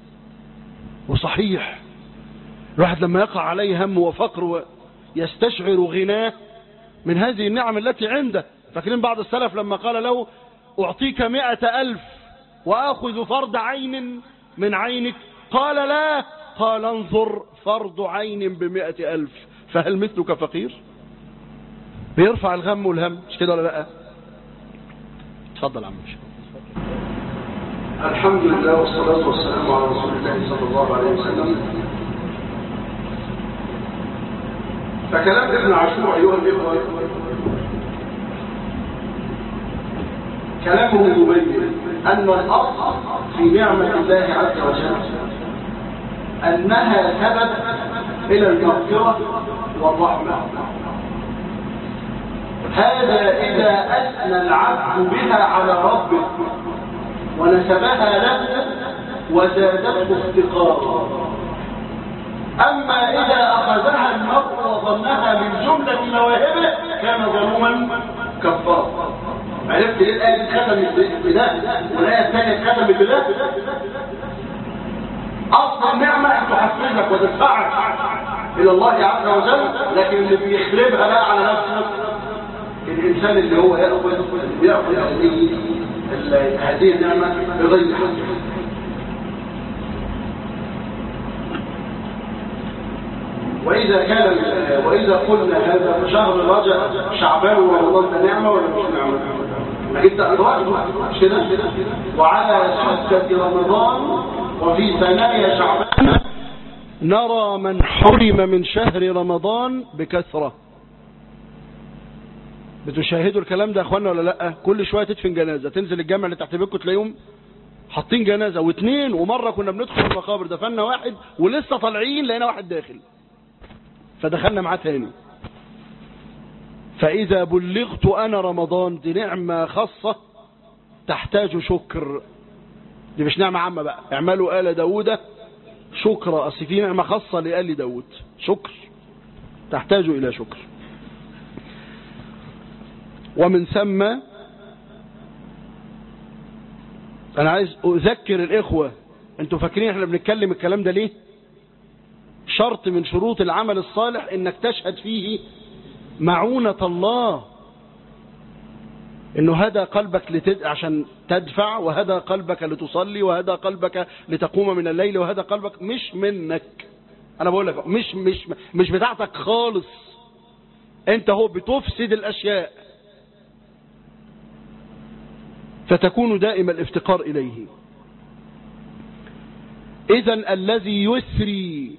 وصحيح الواحد لما يقع عليه هم وفقر يستشعر غناه من هذه النعم التي عنده فاكرين بعض السلف لما قال له أعطيك مئة ألف وآخذ فرد عين من عينك قال لا قال انظر فرد عين بمئة ألف فهل مثلك فقير بيرفع الغم والهم مش كده ولا لا اتفضل يا عم الحمد لله والصلاة والسلام على رسول الله صلى الله عليه وسلم فكلام ابن عاشور أيها الإخوة كلامه يبين أن الأصل في نعمة الله عز وجل أنها سبب إلى المغفرة والرحمة هذا إذا أثنى العبد بها على ربه ونسبها له وزادته افتقارا أما إذا أخذها المرء وظنها من جملة مواهبه كان ظلوما كفارا عرفت ليه الآية دي ختمت بده والآية الثانية ختمت بده أصل النعمة أن تحفزك وتدفعك إلى الله عز وجل لكن اللي بيخربها بقى على نفسه الإنسان اللي هو يأخذ يأخذ هذه هذه النعمة بغير حق وإذا كان وإذا قلنا هذا شهر رجب شعبان ورمضان ده نعمة ولا مش نعمة؟ ما جبت أدراك مش كده؟ وعلى سدة رمضان وفي ثنايا شعبان نرى من حرم من شهر رمضان بكثرة بتشاهدوا الكلام ده يا اخوانا ولا لا كل شويه تدفن جنازه تنزل الجامع اللي تحت بيتكم تلاقيهم حاطين جنازه واثنين ومره كنا بندخل المقابر دفنا واحد ولسه طالعين لقينا واحد داخل فدخلنا معاه تاني فاذا بلغت انا رمضان دي نعمه خاصه تحتاج شكر دي مش نعمه عامه بقى اعملوا ال داوود شكرا اصل في نعمه خاصه لال داوود شكر تحتاج الى شكر ومن ثم انا عايز اذكر الاخوة انتوا فاكرين احنا بنتكلم الكلام ده ليه شرط من شروط العمل الصالح انك تشهد فيه معونة الله انه هدى قلبك لتد... عشان تدفع وهدى قلبك لتصلي وهدى قلبك لتقوم من الليل وهدى قلبك مش منك انا بقول لك مش مش مش بتاعتك خالص انت هو بتفسد الاشياء فتكون دائم الافتقار إليه إذا الذي يسري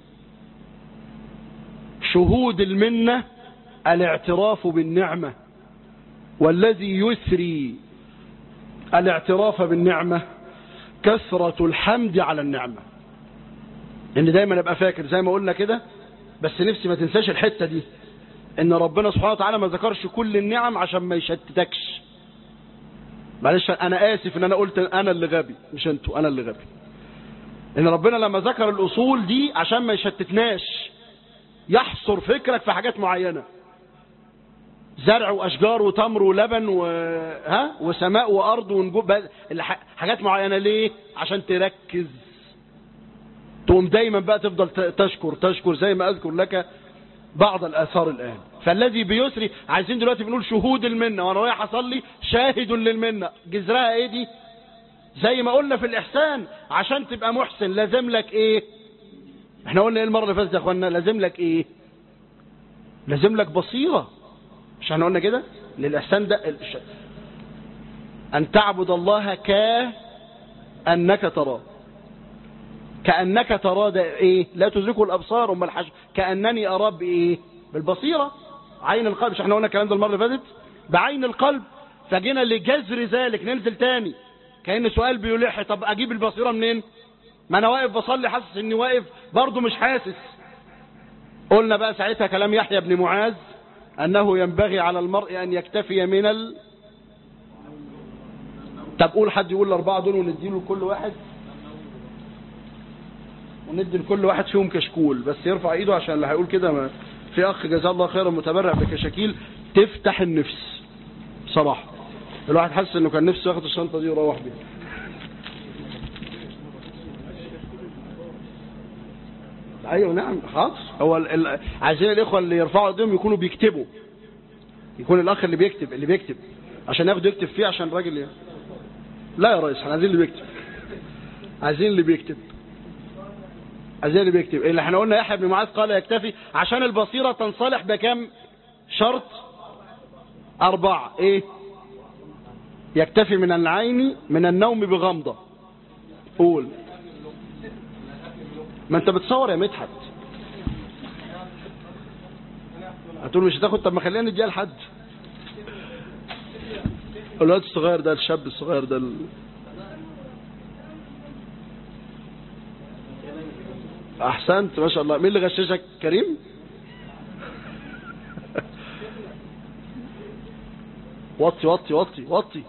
شهود المنة الاعتراف بالنعمة والذي يسري الاعتراف بالنعمة كثرة الحمد على النعمة ان دايما ابقى فاكر زي ما قلنا كده بس نفسي ما تنساش الحتة دي ان ربنا سبحانه وتعالى ما ذكرش كل النعم عشان ما يشتتكش معلش انا اسف ان انا قلت انا اللي غبي مش انتوا انا اللي غبي ان ربنا لما ذكر الاصول دي عشان ما يشتتناش يحصر فكرك في حاجات معينة زرع واشجار وتمر ولبن و... ها وسماء وارض ونجوم الح- حاجات معينة ليه عشان تركز تقوم دايما بقى تفضل ت- تشكر تشكر زي ما اذكر لك بعض الاثار الان فالذي بيسري عايزين دلوقتي بنقول شهود المنه وانا رايح اصلي شاهد للمنه جذرها ايه دي زي ما قلنا في الاحسان عشان تبقى محسن لازم لك ايه احنا قلنا ايه المره اللي فاتت يا اخوانا لازم لك ايه لازم لك بصيره مش احنا قلنا كده للاحسان ده الش- ان تعبد الله كانك تراه كأنك ترى ده ايه لا تدركه الابصار ام الحج كأنني اراه بايه بالبصيرة عين القلب مش احنا قلنا الكلام ده المرة اللي فاتت بعين القلب فجينا لجذر ذلك ننزل تاني كأن سؤال بيلح طب اجيب البصيرة منين ما انا واقف بصلي حاسس اني واقف برضه مش حاسس قلنا بقى ساعتها كلام يحيى بن معاذ انه ينبغي على المرء ان يكتفي من ال طب قول حد يقول الاربعه دول ونديله لكل واحد وندي لكل واحد فيهم كشكول بس يرفع ايده عشان اللي هيقول كده ما في اخ جزاه الله خيرا متبرع بكشاكيل تفتح النفس بصراحه الواحد حاسس انه كان نفسه ياخد الشنطه دي ويروح بيها ايوه نعم حاضر هو ال... ال... عايزين الاخوه اللي يرفعوا ايديهم يكونوا بيكتبوا يكون الاخ اللي بيكتب اللي بيكتب عشان ياخد يكتب فيه عشان الراجل ي... لا يا ريس احنا عايزين اللي بيكتب عايزين اللي بيكتب عايزين اللي بيكتب اللي احنا قلنا يحيى بن معاذ قال يكتفي عشان البصيره تنصلح بكم شرط اربعه ايه يكتفي من العين من النوم بغمضه قول ما انت بتصور يا مدحت هتقول مش هتاخد طب ما خلينا نديها لحد الواد الصغير ده الشاب الصغير ده ال... احسنت ما شاء الله مين اللي غششك كريم وطي وطي وطي وطي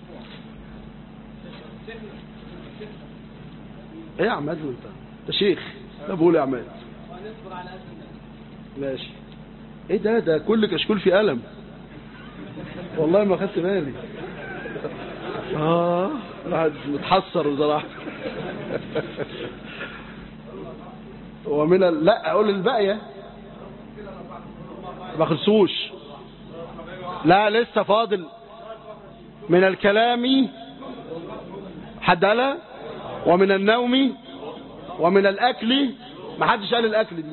ايه يا عماد انت انت شيخ ده بقول يا عماد ماشي ايه ده ده كل كشكول فيه قلم والله ما خدت بالي اه الواحد متحسر بصراحه ومن ال... لا اقول الباقيه ما خلصوش لا لسه فاضل من الكلام حد قالها ومن النوم ومن الاكل ما حدش قال الاكل دي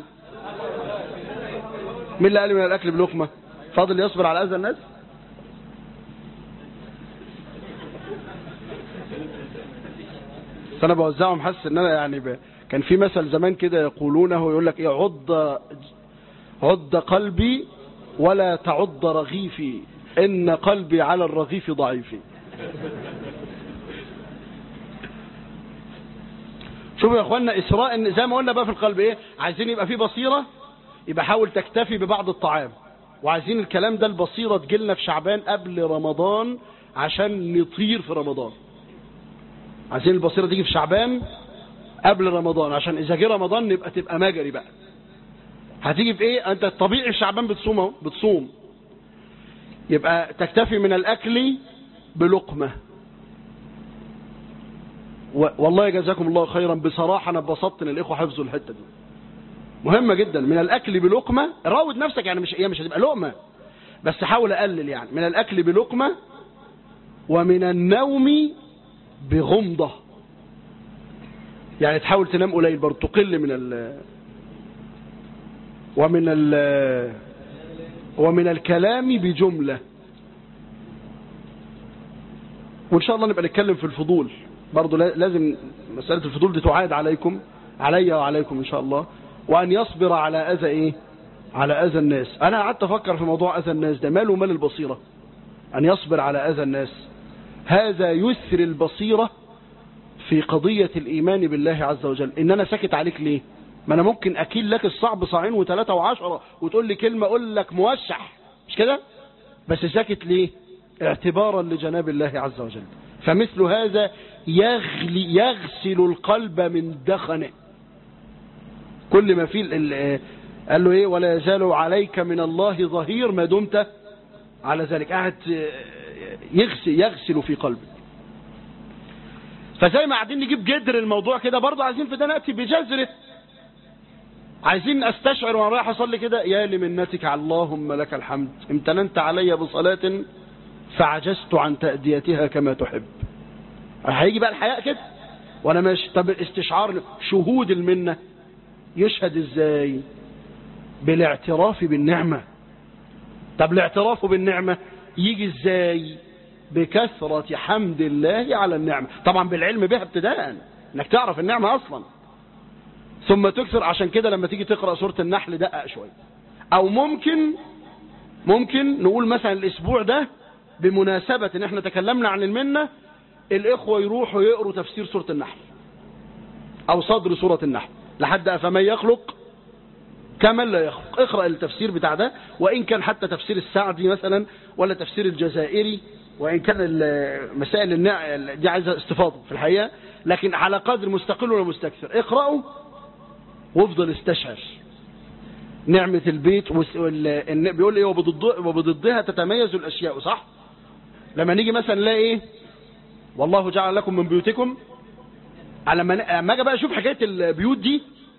مين اللي قال من الاكل بلقمه فاضل يصبر على اذى الناس بس انا بوزعهم حاسس ان انا يعني ب... كان في مثل زمان كده يقولونه يقول لك ايه عض عض قلبي ولا تعض رغيفي ان قلبي على الرغيف ضعيف شوفوا يا اخوانا اسراء إن زي ما قلنا بقى في القلب ايه عايزين يبقى في بصيره يبقى حاول تكتفي ببعض الطعام وعايزين الكلام ده البصيره تجيلنا في شعبان قبل رمضان عشان نطير في رمضان عايزين البصيره تيجي في شعبان قبل رمضان عشان اذا جه رمضان نبقى تبقى مجري بقى هتيجي في ايه انت الطبيعي في شعبان بتصوم اهو بتصوم يبقى تكتفي من الاكل بلقمه و... والله جزاكم الله خيرا بصراحه انا اتبسطت ان الاخوه حفظوا الحته دي مهمه جدا من الاكل بلقمه راود نفسك يعني مش هي مش هتبقى لقمه بس حاول اقلل يعني من الاكل بلقمه ومن النوم بغمضه يعني تحاول تنام قليل برضه تقل من ال ومن ال ومن الكلام بجملة وإن شاء الله نبقى نتكلم في الفضول برضو لا- لازم مسألة الفضول دي تعاد عليكم علي وعليكم إن شاء الله وأن يصبر على أذى إيه على أذى الناس أنا قعدت أفكر في موضوع أذى الناس ده ماله مال البصيرة أن يصبر على أذى الناس هذا يثر البصيرة في قضية الإيمان بالله عز وجل إن أنا ساكت عليك ليه ما أنا ممكن أكيل لك الصعب صاعين وثلاثة وعشرة وتقول لي كلمة أقول لك موشح مش كده بس ساكت ليه اعتبارا لجناب الله عز وجل فمثل هذا يغلي يغسل القلب من دخنه كل ما فيه ال- ال- قال له ايه ولا يزال عليك من الله ظهير ما دمت على ذلك قاعد يغسل يغسل في قلبك فزي ما قاعدين نجيب جدر الموضوع كده برضه عايزين في ده ناتي بجذره عايزين استشعر وانا رايح اصلي كده يا لمنتك اللهم لك الحمد امتننت علي بصلاة فعجزت عن تأديتها كما تحب هيجي بقى الحياء كده وانا ماشي طب الاستشعار شهود المنة يشهد ازاي بالاعتراف بالنعمة طب الاعتراف بالنعمة يجي ازاي بكثرة حمد الله على النعمة طبعا بالعلم بها ابتداء انك تعرف النعمة اصلا ثم تكثر عشان كده لما تيجي تقرأ سورة النحل دقق شوية او ممكن ممكن نقول مثلا الاسبوع ده بمناسبة ان احنا تكلمنا عن المنة الاخوة يروحوا يقروا تفسير سورة النحل او صدر سورة النحل لحد افمن يخلق كمن لا يخلق اقرأ التفسير بتاع ده وان كان حتى تفسير السعدي مثلا ولا تفسير الجزائري وان كان ال- مسائل النع... دي عايزة استفاضة في الحقيقة لكن على قدر مستقل ولا مستكثر اقرأوا وافضل استشعر نعمة البيت وس- وال- الن- بيقول ايه وبضد- وبضدها تتميز الاشياء صح لما نيجي مثلا نلاقي ايه والله جعل لكم من بيوتكم على ما ن- اما اجي بقى اشوف حكايه البيوت دي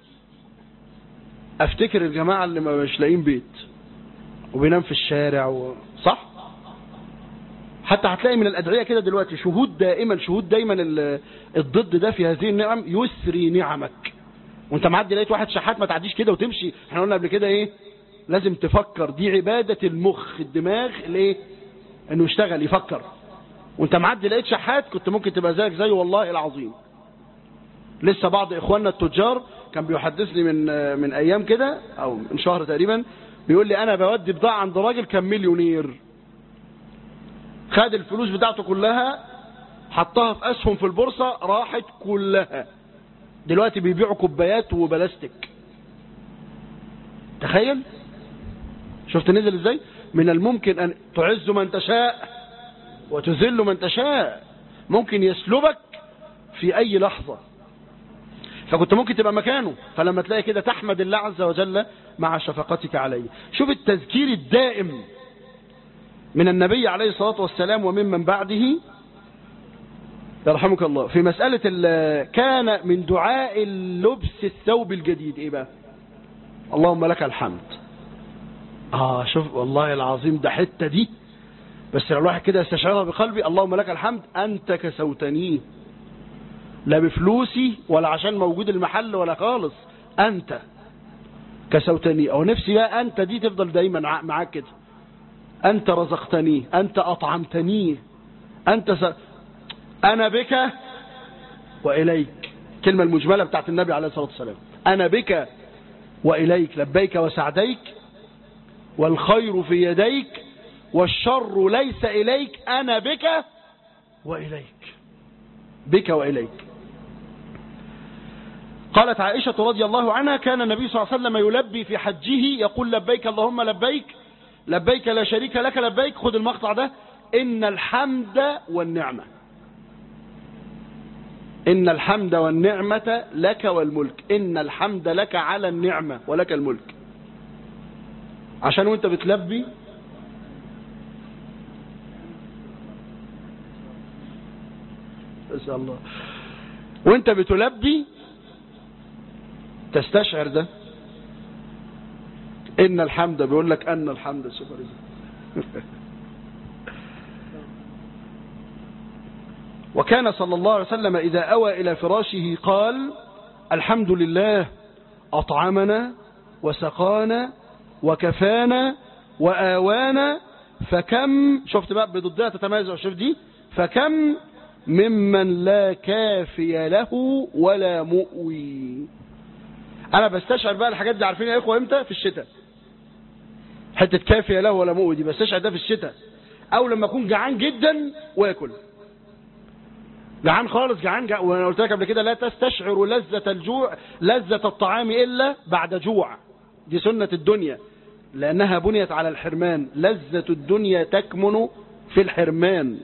افتكر الجماعه اللي ما مش لاقيين بيت وبينام في الشارع و... صح حتى هتلاقي من الادعيه كده دلوقتي شهود دائما شهود دايما ال- الضد ده في هذه النعم يسري نعمك وانت معدي لقيت واحد شحات ما تعديش كده وتمشي احنا قلنا قبل كده ايه لازم تفكر دي عباده المخ الدماغ الايه انه يشتغل يفكر وانت معدي لقيت شحات كنت ممكن تبقى زيك زيه والله العظيم لسه بعض اخواننا التجار كان بيحدثني من من ايام كده او من شهر تقريبا بيقول لي انا بودي بضاعه عند راجل كان مليونير خد الفلوس بتاعته كلها حطها في اسهم في البورصه راحت كلها دلوقتي بيبيعوا كوبايات وبلاستيك تخيل شفت نزل ازاي من الممكن ان تعز من تشاء وتذل من تشاء ممكن يسلبك في اي لحظة فكنت ممكن تبقى مكانه فلما تلاقي كده تحمد الله عز وجل مع شفقتك عليه شوف التذكير الدائم من النبي عليه الصلاة والسلام وممن بعده يرحمك الله في مسألة ال- كان من دعاء اللبس الثوب الجديد ايه بقى اللهم لك الحمد اه شوف والله العظيم ده حتة دي بس لو الواحد كده يستشعرها بقلبي اللهم لك الحمد انت كسوتنيه لا بفلوسي ولا عشان موجود المحل ولا خالص انت كسوتني او نفسي بقى انت دي تفضل دايما ع- معاك كده انت رزقتنيه انت اطعمتنيه انت س... انا بك واليك الكلمه المجمله بتاعت النبي عليه الصلاه والسلام انا بك واليك لبيك وسعديك والخير في يديك والشر ليس اليك انا بك واليك بك واليك قالت عائشة رضي الله عنها كان النبي صلى الله عليه وسلم يلبي في حجه يقول لبيك اللهم لبيك لبيك لا شريك لك لبيك خذ المقطع ده إن الحمد والنعمة إن الحمد والنعمة لك والملك إن الحمد لك على النعمة ولك الملك عشان وانت بتلبي ما شاء الله وانت بتلبي تستشعر ده ان الحمد بيقول لك ان الحمد شوف وكان صلى الله عليه وسلم إذا أوى إلى فراشه قال الحمد لله أطعمنا وسقانا وكفانا وآوانا فكم شفت بقى بضدها تتميز شوف دي فكم ممن لا كافي له ولا مؤوي انا بستشعر بقى الحاجات دي عارفين يا اخوه امتى في الشتاء حته كافيه له ولا مؤوي دي بستشعر ده في الشتاء او لما اكون جعان جدا واكل جعان خالص جعان, جعان وانا قلت لك قبل كده لا تستشعر لذة الجوع لذة الطعام الا بعد جوع دي سنة الدنيا لانها بنيت على الحرمان لذة الدنيا تكمن في الحرمان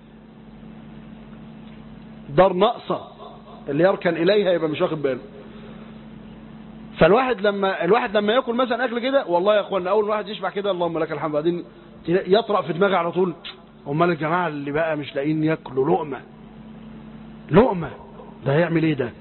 دار ناقصة اللي يركن اليها يبقى مش واخد باله فالواحد لما الواحد لما ياكل مثلا اكل كده والله يا اخوانا اول واحد يشبع كده اللهم لك الحمد بعدين يطرأ في دماغي على طول امال الجماعه اللي بقى مش لاقيين ياكلوا لقمه لقمه ده هيعمل ايه ده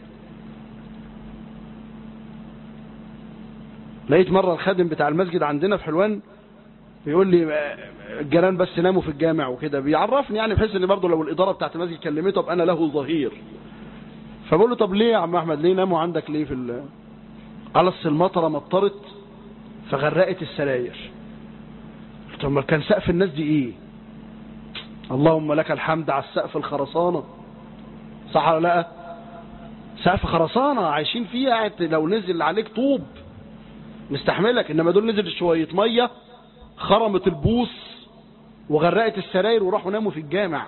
لقيت مره الخادم بتاع المسجد عندنا في حلوان بيقول لي الجيران بس ناموا في الجامع وكده بيعرفني يعني بحيث ان برضه لو الاداره بتاعت المسجد كلمته ابقى انا له ظهير فبقول له طب ليه يا عم احمد ليه ناموا عندك ليه في ال... قال اصل المطره مطرت فغرقت السراير قلت له كان سقف الناس دي ايه اللهم لك الحمد على السقف الخرسانه صح ولا لا سقف خرسانه عايشين فيها لو نزل عليك طوب مستحملك انما دول نزل شويه ميه خرمت البوص وغرقت السراير وراحوا ناموا في الجامع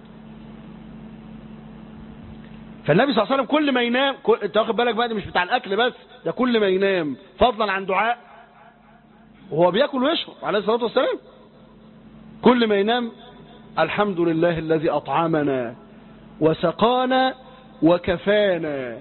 فالنبي صلى الله عليه وسلم كل ما ينام كل... انت واخد بالك بقى ده مش بتاع الاكل بس ده كل ما ينام فضلا عن دعاء وهو بياكل ويشرب عليه الصلاه والسلام كل ما ينام الحمد لله الذي اطعمنا وسقانا وكفانا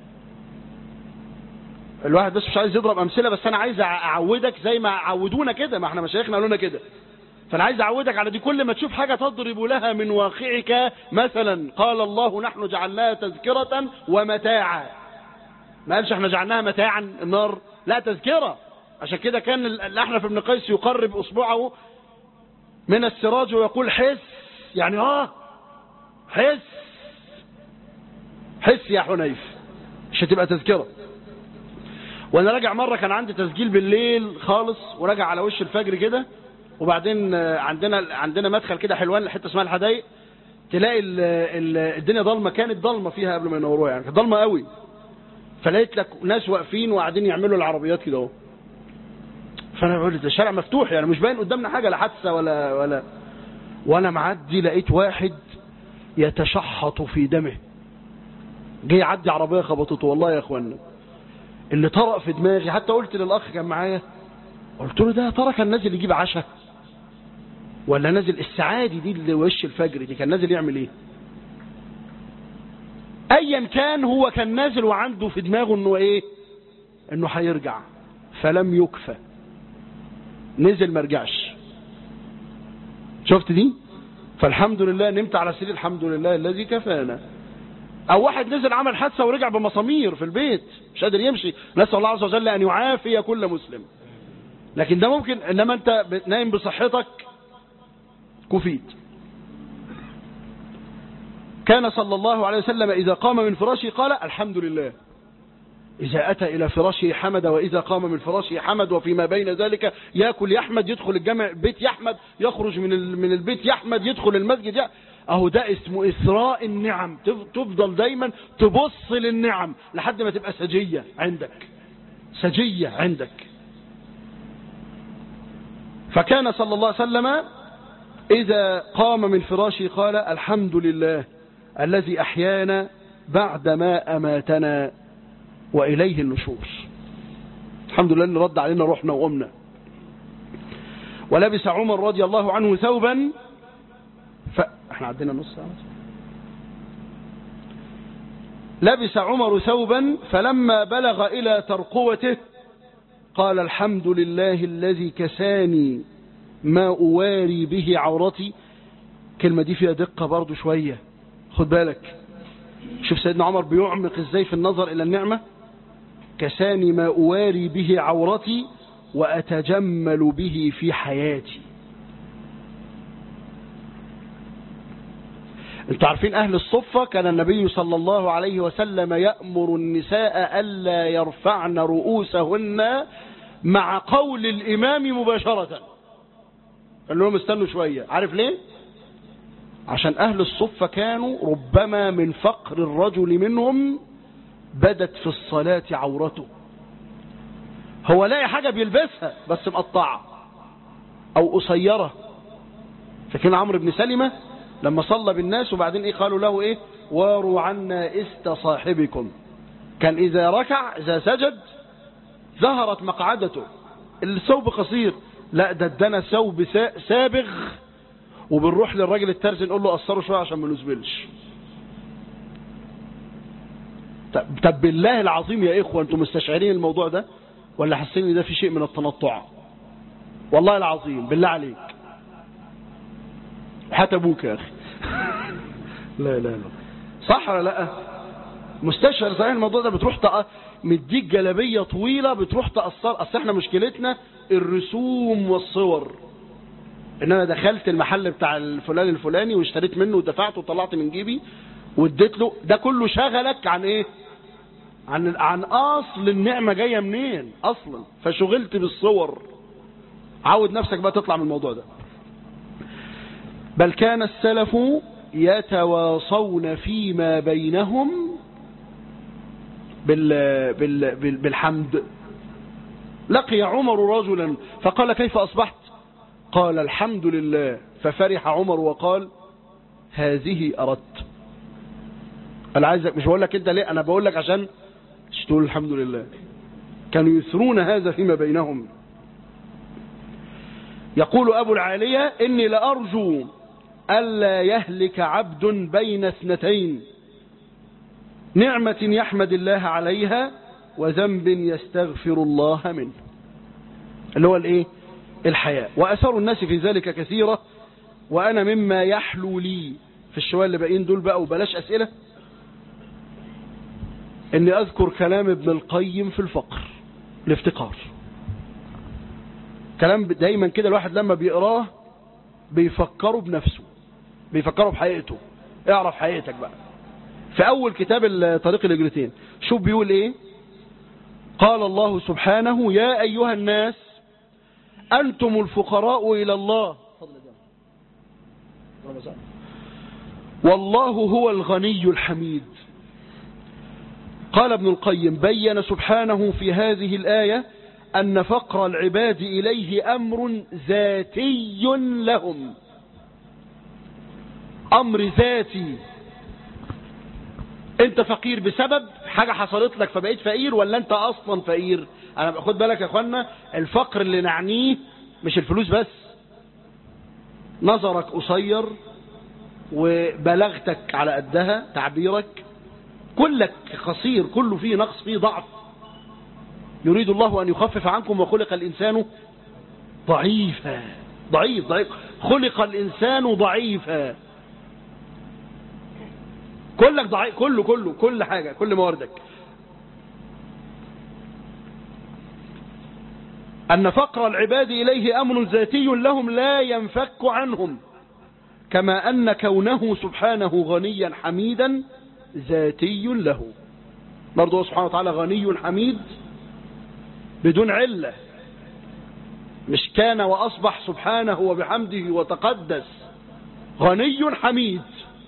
الواحد بس مش عايز يضرب امثله بس انا عايز اعودك زي ما عودونا كده ما احنا مشايخنا قالوا لنا كده فانا عايز اعودك على دي كل ما تشوف حاجه تضرب لها من واقعك مثلا قال الله نحن جعلناها تذكره ومتاعا ما قالش احنا جعلناها متاعا النار لا تذكره عشان كده كان الاحنف بن قيس يقرب اصبعه من السراج ويقول حس يعني اه حس حس يا حنيف مش هتبقى تذكره وانا راجع مره كان عندي تسجيل بالليل خالص وراجع على وش الفجر كده وبعدين عندنا عندنا مدخل كده حلوان حته اسمها الحدايق تلاقي ال ال الدنيا ضلمه كانت ضلمه فيها قبل ما ينوروها يعني كانت ضلمه قوي فلقيت لك ناس واقفين وقاعدين يعملوا العربيات كده اهو فانا بقول ده الشارع مفتوح يعني مش باين قدامنا حاجه لا حادثه ولا ولا وانا معدي لقيت واحد يتشحط في دمه جه يعدي عربيه خبطته والله يا اخوانا اللي طرق في دماغي حتى قلت للاخ كان معايا قلت له ده ترى كان نازل يجيب عشاء ولا نازل السعادي دي اللي وش الفجر دي كان نازل يعمل ايه ايا كان هو كان نازل وعنده في دماغه انه ايه انه هيرجع فلم يكفى نزل ما رجعش شفت دي فالحمد لله نمت على سرير الحمد لله الذي كفانا او واحد نزل عمل حادثه ورجع بمسامير في البيت مش قادر يمشي نسال الله عز وجل ان يعافي كل مسلم لكن ده ممكن انما انت نايم بصحتك كفيت كان صلى الله عليه وسلم اذا قام من فراشه قال الحمد لله إذا أتى إلى فراشه حمد وإذا قام من فراشه حمد وفيما بين ذلك يأكل يحمد يدخل الجامع بيت يحمد يخرج من من البيت يحمد يدخل المسجد يحمد اهو ده اسمه إثراء النعم تفضل دايما تبص للنعم لحد ما تبقى سجية عندك سجية عندك فكان صلى الله عليه وسلم إذا قام من فراشه قال الحمد لله الذي أحيانا بعدما أماتنا وإليه النشور الحمد لله اللي رد علينا روحنا وقمنا ولبس عمر رضي الله عنه ثوبا ف... احنا عدينا نص ساعة لبس عمر ثوبا فلما بلغ إلى ترقوته قال الحمد لله الذي كساني ما أواري به عورتي كلمة دي فيها دقة برضو شوية خد بالك شوف سيدنا عمر بيعمق ازاي في النظر إلى النعمة كساني ما أواري به عورتي وأتجمل به في حياتي انتوا عارفين أهل الصفة كان النبي صلى الله عليه وسلم يأمر النساء ألا يرفعن رؤوسهن مع قول الإمام مباشرة قال لهم استنوا شوية عارف ليه عشان أهل الصفة كانوا ربما من فقر الرجل منهم بدت في الصلاة عورته هو لاقي حاجة بيلبسها بس مقطعة أو قصيرة فكان عمرو بن سلمة لما صلى بالناس وبعدين إيه قالوا له إيه واروا عنا است صاحبكم كان إذا ركع إذا سجد ظهرت مقعدته الثوب قصير لا ده ادانا ثوب سابغ وبنروح للراجل الترزي نقول له قصره شويه عشان ما نزبلش طب بالله العظيم يا اخوه انتم مستشعرين الموضوع ده ولا حاسين ان ده في شيء من التنطع والله العظيم بالله عليك حتى ابوك يا اخي لا لا لا صح ولا لا مستشعر صحيح الموضوع ده بتروح تق... مديك جلبيه طويله بتروح تاثر اصل احنا مشكلتنا الرسوم والصور ان انا دخلت المحل بتاع الفلان الفلاني واشتريت منه ودفعت وطلعت من جيبي واديت له ده كله شغلك عن ايه عن عن اصل النعمه جايه منين اصلا فشغلت بالصور عود نفسك بقى تطلع من الموضوع ده بل كان السلف يتواصون فيما بينهم بال بال بال بالحمد لقي عمر رجلا فقال كيف أصبحت قال الحمد لله ففرح عمر وقال هذه أردت أنا عايزك مش بقول لك أنت ليه أنا بقول لك عشان تقول الحمد لله كانوا يثرون هذا فيما بينهم يقول أبو العالية إني لأرجو ألا يهلك عبد بين اثنتين نعمة يحمد الله عليها وذنب يستغفر الله منه اللي هو الايه الحياء وأثر الناس في ذلك كثيرة وأنا مما يحلو لي في الشوال اللي باقيين دول بقى وبلاش أسئلة اني اذكر كلام ابن القيم في الفقر الافتقار كلام دايما كده الواحد لما بيقراه بيفكره بنفسه بيفكره بحقيقته اعرف حقيقتك بقى في اول كتاب طريق الهجرتين شوف بيقول ايه قال الله سبحانه يا ايها الناس انتم الفقراء الى الله والله هو الغني الحميد قال ابن القيم بين سبحانه في هذه الآية أن فقر العباد إليه أمر ذاتي لهم أمر ذاتي أنت فقير بسبب حاجة حصلت لك فبقيت فقير ولا أنت أصلا فقير أنا خد بالك يا أخوانا الفقر اللي نعنيه مش الفلوس بس نظرك قصير وبلغتك على قدها تعبيرك كلك قصير كله فيه نقص فيه ضعف يريد الله أن يخفف عنكم وخلق الإنسان ضعيفا ضعيف ضعيف خلق الإنسان ضعيفا كلك ضعيف كله كله كل حاجة كل مواردك أن فقر العباد إليه أمر ذاتي لهم لا ينفك عنهم كما أن كونه سبحانه غنيا حميدا ذاتي له برضه سبحانه وتعالى غني حميد بدون علة مش كان وأصبح سبحانه وبحمده وتقدس غني حميد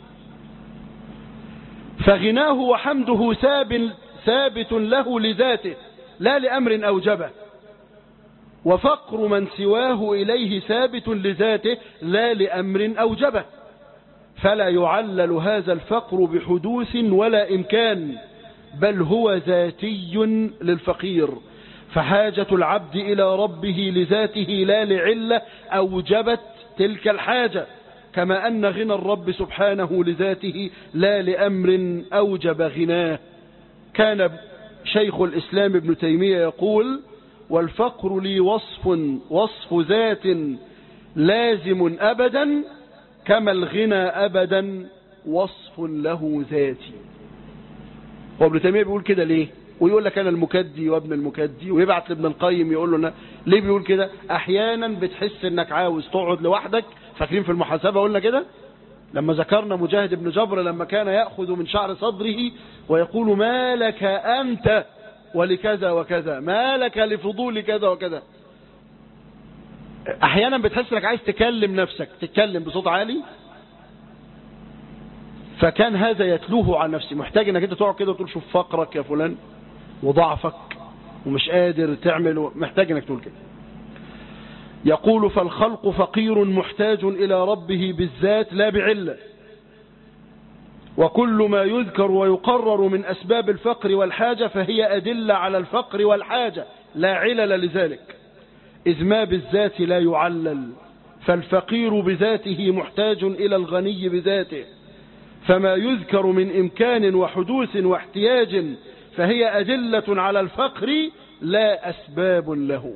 فغناه وحمده ثابت, ثابت له لذاته لا لأمر أوجبه وفقر من سواه إليه ثابت لذاته لا لأمر أوجبه فلا يعلل هذا الفقر بحدوث ولا إمكان بل هو ذاتي للفقير فحاجة العبد إلى ربه لذاته لا لعلة أوجبت تلك الحاجة كما أن غنى الرب سبحانه لذاته لا لأمر أوجب غناه كان شيخ الإسلام ابن تيمية يقول والفقر لي وصف وصف ذات لازم أبدا كما الغنى أبدا وصف له ذاتي هو ابن تيمية بيقول كده ليه ويقول لك أنا المكدي وابن المكدي ويبعت لابن القيم يقول له أنا ليه بيقول كده أحيانا بتحس أنك عاوز تقعد لوحدك فاكرين في المحاسبة قلنا كده لما ذكرنا مجاهد بن جبر لما كان يأخذ من شعر صدره ويقول ما لك أنت ولكذا وكذا ما لك لفضول كذا وكذا احيانا بتحس انك عايز تكلم نفسك تتكلم بصوت عالي فكان هذا يتلوه عن نفسه محتاج انك انت تقعد كده وتقول شوف فقرك يا فلان وضعفك ومش قادر تعمل محتاج انك تقول كده يقول فالخلق فقير محتاج إلى ربه بالذات لا بعلة وكل ما يذكر ويقرر من أسباب الفقر والحاجة فهي أدلة على الفقر والحاجة لا علل لذلك إذ ما بالذات لا يعلل فالفقير بذاته محتاج إلى الغني بذاته فما يذكر من إمكان وحدوث واحتياج فهي أدلة على الفقر لا أسباب له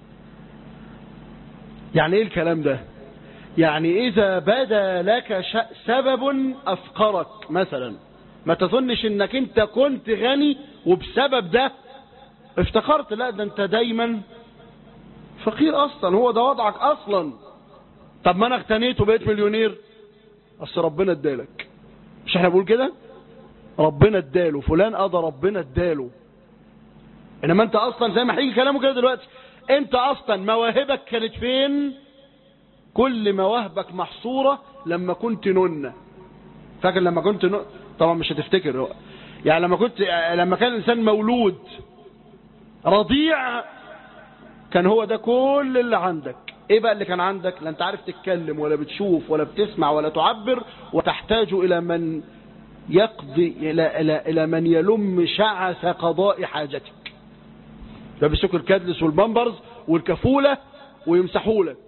يعني ايه الكلام ده يعني اذا بدا لك سبب افقرك مثلا ما تظنش انك انت كنت غني وبسبب ده افتقرت لا ده انت دايما فقير اصلا هو ده وضعك اصلا طب ما انا اغتنيت وبقيت مليونير اصل ربنا ادالك مش احنا بقول كده ربنا اداله فلان قضى ربنا اداله انما انت اصلا زي ما هيجي كلامه كده دلوقتي انت اصلا مواهبك كانت فين كل مواهبك محصورة لما كنت ننة فاكر لما كنت ن... طبعا مش هتفتكر هو. يعني لما كنت لما كان الانسان مولود رضيع كان هو ده كل اللي عندك ايه بقى اللي كان عندك لا انت عارف تتكلم ولا بتشوف ولا بتسمع ولا تعبر وتحتاج الى من يقضي الى الى الى من يلم شعث قضاء حاجتك فبيسكوا الكادلس والبامبرز والكفولة ويمسحوا لك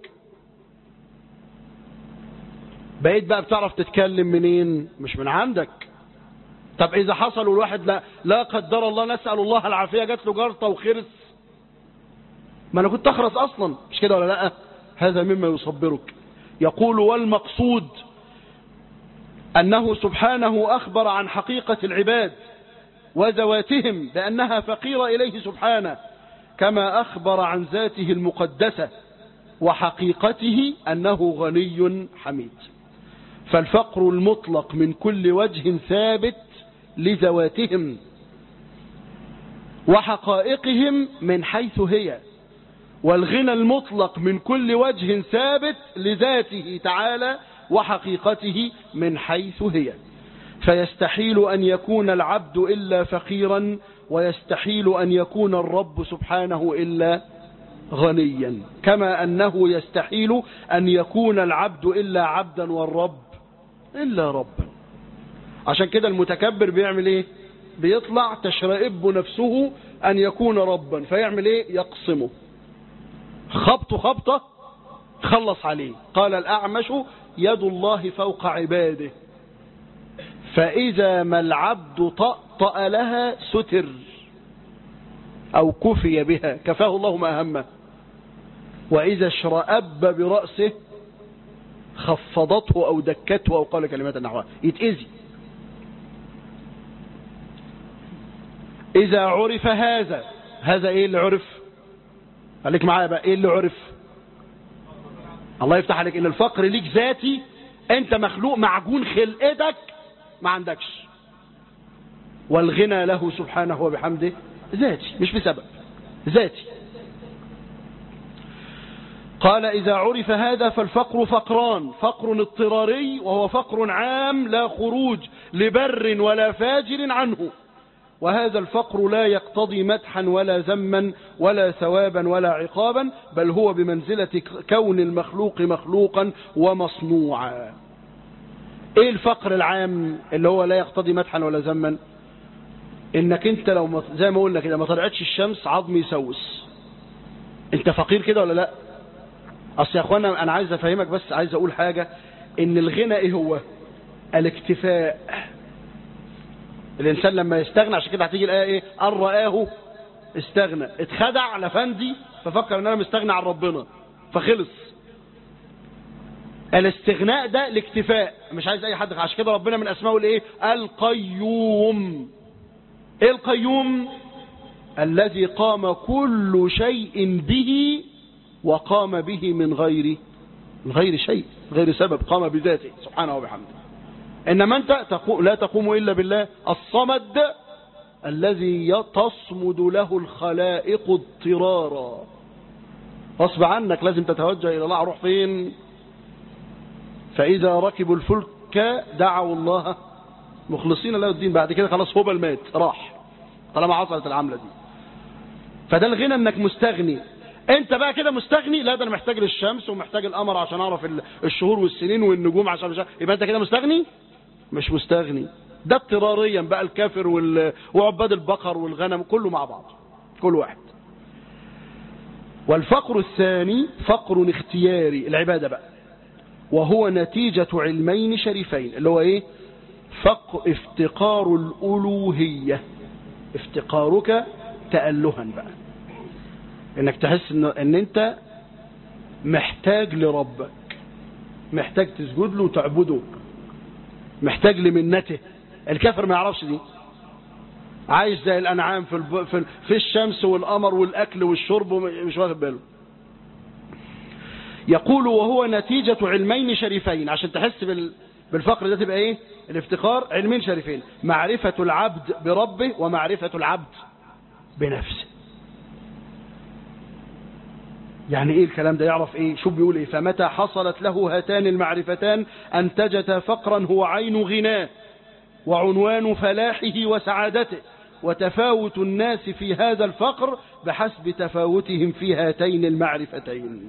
بقيت بقى بتعرف تتكلم منين مش من عندك طب اذا حصل والواحد لا, لا قدر الله نسأل الله العافية جات له جرطة وخرس ما انا كنت اخرس اصلا مش كده ولا لا هذا مما يصبرك يقول والمقصود انه سبحانه اخبر عن حقيقة العباد وذواتهم بأنها فقيرة إليه سبحانه كما أخبر عن ذاته المقدسة وحقيقته أنه غني حميد فالفقر المطلق من كل وجه ثابت لذواتهم وحقائقهم من حيث هي والغنى المطلق من كل وجه ثابت لذاته تعالى وحقيقته من حيث هي فيستحيل أن يكون العبد إلا فقيرا ويستحيل أن يكون الرب سبحانه إلا غنيا كما أنه يستحيل أن يكون العبد إلا عبدا والرب إلا ربا عشان كده المتكبر بيعمل إيه بيطلع تشرئب نفسه أن يكون ربا فيعمل إيه يقسمه خبط خبطة خلص عليه قال الأعمش يد الله فوق عباده فإذا ما العبد طأطأ لها ستر أو كفي بها كفاه الله ما أهمه وإذا اشرأب برأسه خفضته أو دكته أو قال كلمات النحوة يتأذي إذا عرف هذا هذا إيه اللي عرف خليك معايا بقى إيه اللي عرف الله يفتح عليك إن الفقر ليك ذاتي أنت مخلوق معجون خلقتك ما عندكش والغنى له سبحانه وبحمده ذاتي مش بسبب ذاتي قال إذا عرف هذا فالفقر فقران فقر اضطراري وهو فقر عام لا خروج لبر ولا فاجر عنه وهذا الفقر لا يقتضي مدحا ولا ذما ولا ثوابا ولا عقابا بل هو بمنزلة كون المخلوق مخلوقا ومصنوعا ايه الفقر العام اللي هو لا يقتضي مدحا ولا ذما انك انت لو ما زي ما قلنا كده ما طلعتش الشمس عظمي يسوس انت فقير كده ولا لا اصل يا اخوانا انا عايز افهمك بس عايز اقول حاجة ان الغنى ايه هو الاكتفاء الانسان لما يستغنى عشان كده هتيجي الايه ايه ان رآه استغنى اتخدع لفندي ففكر ان انا مستغنى عن ربنا فخلص الاستغناء ده الاكتفاء مش عايز اي حد عشان كده ربنا من اسمائه الايه القيوم ايه القيوم الذي قام كل شيء به وقام به من غير من غير شيء غير سبب قام بذاته سبحانه وبحمده انما انت تقو لا تقوم الا بالله الصمد الذي تصمد له الخلائق اضطرارا غصب عنك لازم تتوجه الى الله اروح فين فاذا ركبوا الفلك دعوا الله مخلصين له الدين بعد كده خلاص هبل مات راح طالما حصلت العملة دي فده الغنى انك مستغني انت بقى كده مستغني لا ده انا محتاج للشمس ومحتاج القمر عشان اعرف ال- الشهور والسنين والنجوم عشان مش عارف- يبقى انت كده مستغني مش مستغني ده اضطراريا بقى الكافر وال... وعباد البقر والغنم كله مع بعض كل واحد والفقر الثاني فقر اختياري العبادة بقى وهو نتيجة علمين شريفين اللي هو ايه فق افتقار الألوهية افتقارك تألها بقى انك تحس ان, ان انت محتاج لربك محتاج تسجد له وتعبده محتاج لمنته الكافر ما يعرفش دي عايش زي الانعام في الب... في, ال... في الشمس والقمر والاكل والشرب ومش واخد باله يقول وهو نتيجة علمين شريفين عشان تحس بال... بالفقر ده تبقى ايه الافتقار علمين شريفين معرفة العبد بربه ومعرفة العبد بنفسه يعني ايه الكلام ده يعرف ايه شو بيقول ايه فمتى حصلت له هاتان المعرفتان انتجتا فقرا هو عين غناه وعنوان فلاحه وسعادته وتفاوت الناس في هذا الفقر بحسب تفاوتهم في هاتين المعرفتين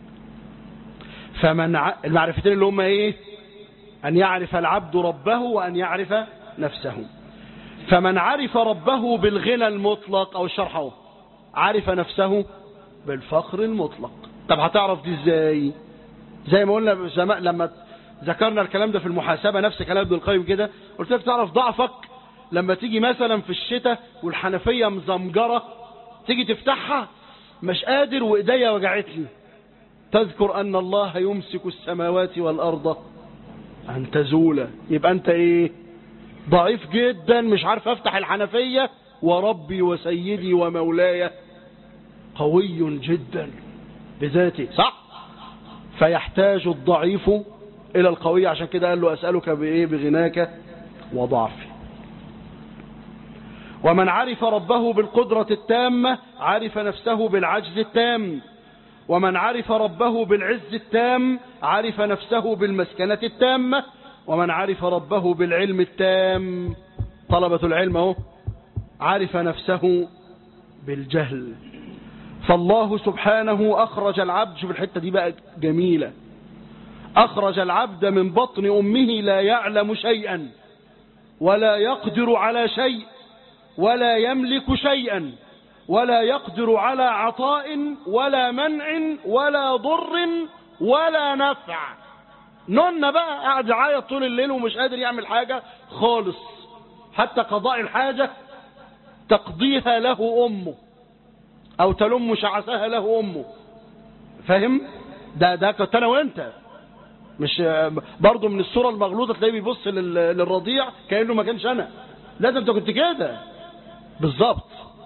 فمن ع... المعرفتين اللي هم ايه ان يعرف العبد ربه وان يعرف نفسه فمن عرف ربه بالغنى المطلق او الشرح اهو عرف نفسه بالفقر المطلق طب هتعرف دي ازاي زي ما قلنا زمان لما ذكرنا الكلام ده في المحاسبة نفس كلام ابن القيم كده قلت لك تعرف ضعفك لما تيجي مثلا في الشتاء والحنفية مزمجرة تيجي تفتحها مش قادر وايديا وجعتني تذكر ان الله يمسك السماوات والارض ان تزول يبقى انت ايه ضعيف جدا مش عارف افتح الحنفية وربي وسيدي ومولاي قوي جدا بذاته صح فيحتاج الضعيف إلى القوي عشان كده قال له أسألك بإيه بغناك وضعفي ومن عرف ربه بالقدرة التامة عرف نفسه بالعجز التام ومن عرف ربه بالعز التام عرف نفسه بالمسكنة التامة ومن عرف ربه بالعلم التام طلبة العلم اهو عرف نفسه بالجهل فالله سبحانه أخرج العبد شوف الحتة دي بقى جميلة أخرج العبد من بطن أمه لا يعلم شيئا ولا يقدر على شيء ولا يملك شيئا ولا يقدر على عطاء ولا منع ولا ضر ولا نفع نون بقى قاعد يعيط طول الليل ومش قادر يعمل حاجة خالص حتى قضاء الحاجة تقضيها له أمه أو تلم شعثها له أمه فاهم ده ده كنت أنا وأنت مش برضه من الصورة المغلوطة تلاقيه بيبص لل- للرضيع كأنه ما كانش أنا لازم أنت كنت كده بالظبط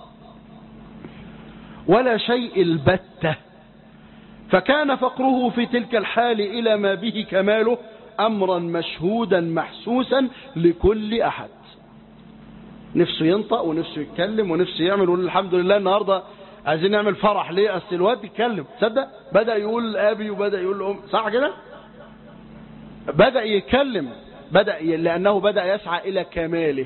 ولا شيء البتة فكان فقره في تلك الحال إلى ما به كماله أمرا مشهودا محسوسا لكل أحد نفسه ينطق ونفسه يتكلم ونفسه يعمل ويقول الحمد لله النهاردة عايزين نعمل فرح ليه أصل الواد بيتكلم تصدق بدأ يقول أبي وبدأ يقول أم صح كده بدأ يتكلم بدأ ي- لأنه بدأ يسعى إلى كماله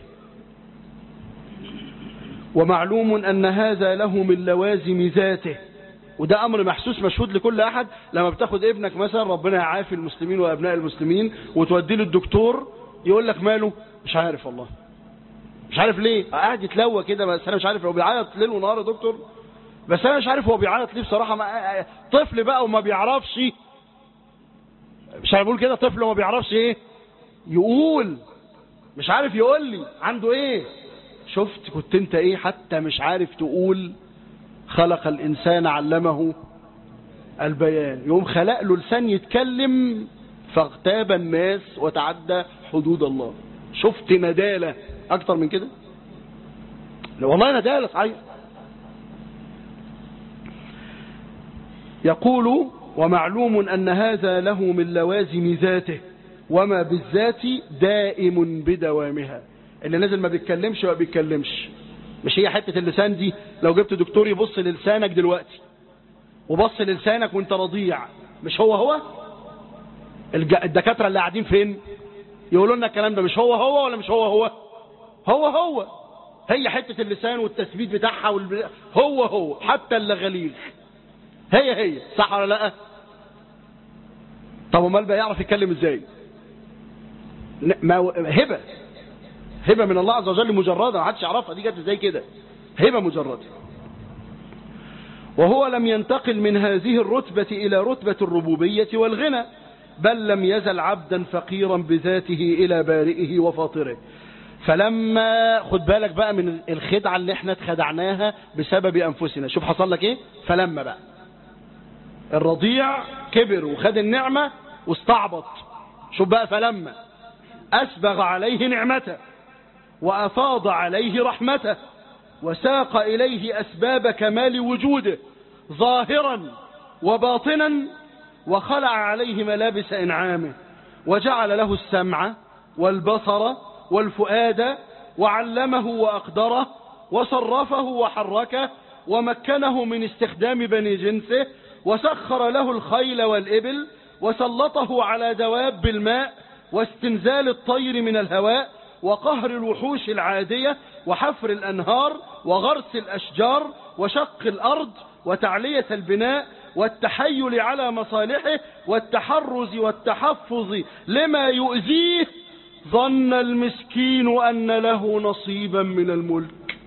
ومعلوم أن هذا له من لوازم ذاته وده أمر محسوس مشهود لكل أحد لما بتاخد ابنك مثلا ربنا يعافي المسلمين وأبناء المسلمين وتوديه للدكتور يقول لك ماله مش عارف والله مش عارف ليه قاعد يتلوى كده بس أنا مش عارف هو بيعيط ليل ونهار يا دكتور بس أنا مش عارف هو بيعيط ليه بصراحة ما طفل بقى وما بيعرفش مش عارف بقول كده طفل وما بيعرفش ايه يقول مش عارف يقول لي عنده ايه شفت كنت انت ايه حتى مش عارف تقول خلق الانسان علمه البيان يوم خلق له لسان يتكلم فاغتاب الناس وتعدى حدود الله شفت ندالة اكتر من كده لا والله ندالة صحيح يقول ومعلوم أن هذا له من لوازم ذاته وما بالذات دائم بدوامها اللي نازل ما بيتكلمش وما بيتكلمش مش هي حتة اللسان دي لو جبت دكتور يبص للسانك دلوقتي وبص للسانك وانت رضيع مش هو هو الج- الدكاترة اللي قاعدين فين يقولوا لنا الكلام ده مش هو هو ولا مش هو هو هو هو هي حتة اللسان والتثبيت بتاعها والب... هو هو حتى اللغليغ هي هي صح ولا لا طب امال بقى يعرف يتكلم ازاي ما هبه هبه من الله عز وجل مجرده ما حدش يعرفها دي جت ازاي كده هبه مجرده وهو لم ينتقل من هذه الرتبة إلى رتبة الربوبية والغنى بل لم يزل عبدا فقيرا بذاته إلى بارئه وفاطره فلما خد بالك بقى من الخدعة اللي احنا اتخدعناها بسبب أنفسنا شوف حصل لك ايه فلما بقى الرضيع كبر وخد النعمة واستعبط شوف بقى فلما أسبغ عليه نعمته وأفاض عليه رحمته وساق إليه أسباب كمال وجوده ظاهرا وباطنا وخلع عليه ملابس إنعامه وجعل له السمع والبصر والفؤاد وعلمه وأقدره وصرفه وحركه ومكنه من استخدام بني جنسه وسخر له الخيل والإبل وسلطه على دواب الماء واستنزال الطير من الهواء وقهر الوحوش العادية وحفر الأنهار وغرس الأشجار وشق الأرض وتعلية البناء والتحيل على مصالحه والتحرز والتحفظ لما يؤذيه ظن المسكين أن له نصيبا من الملك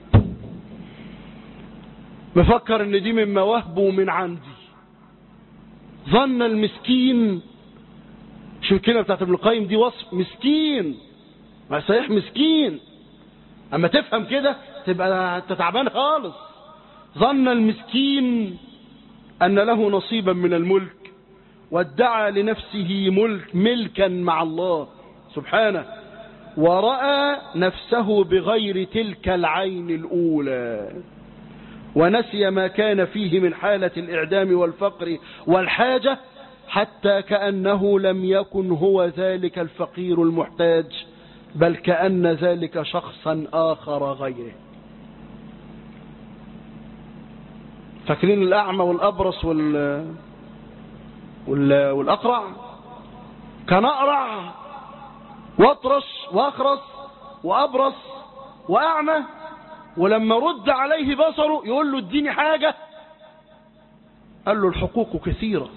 مفكر ان دي من مواهبه من عندي ظن المسكين شو الكلمة بتاعت ابن القيم دي وصف مسكين ما صحيح مسكين اما تفهم كده تبقى انت تعبان خالص ظن المسكين ان له نصيبا من الملك وادعى لنفسه ملك ملكا مع الله سبحانه ورأى نفسه بغير تلك العين الأولى ونسي ما كان فيه من حالة الإعدام والفقر والحاجة حتى كأنه لم يكن هو ذلك الفقير المحتاج بل كأن ذلك شخصا آخر غيره فاكرين الأعمى والأبرص وال... وال... والأقرع كان أقرع واطرش واخرس وأبرص وأعمى ولما رد عليه بصره يقول له اديني حاجة قال له الحقوق كثيرة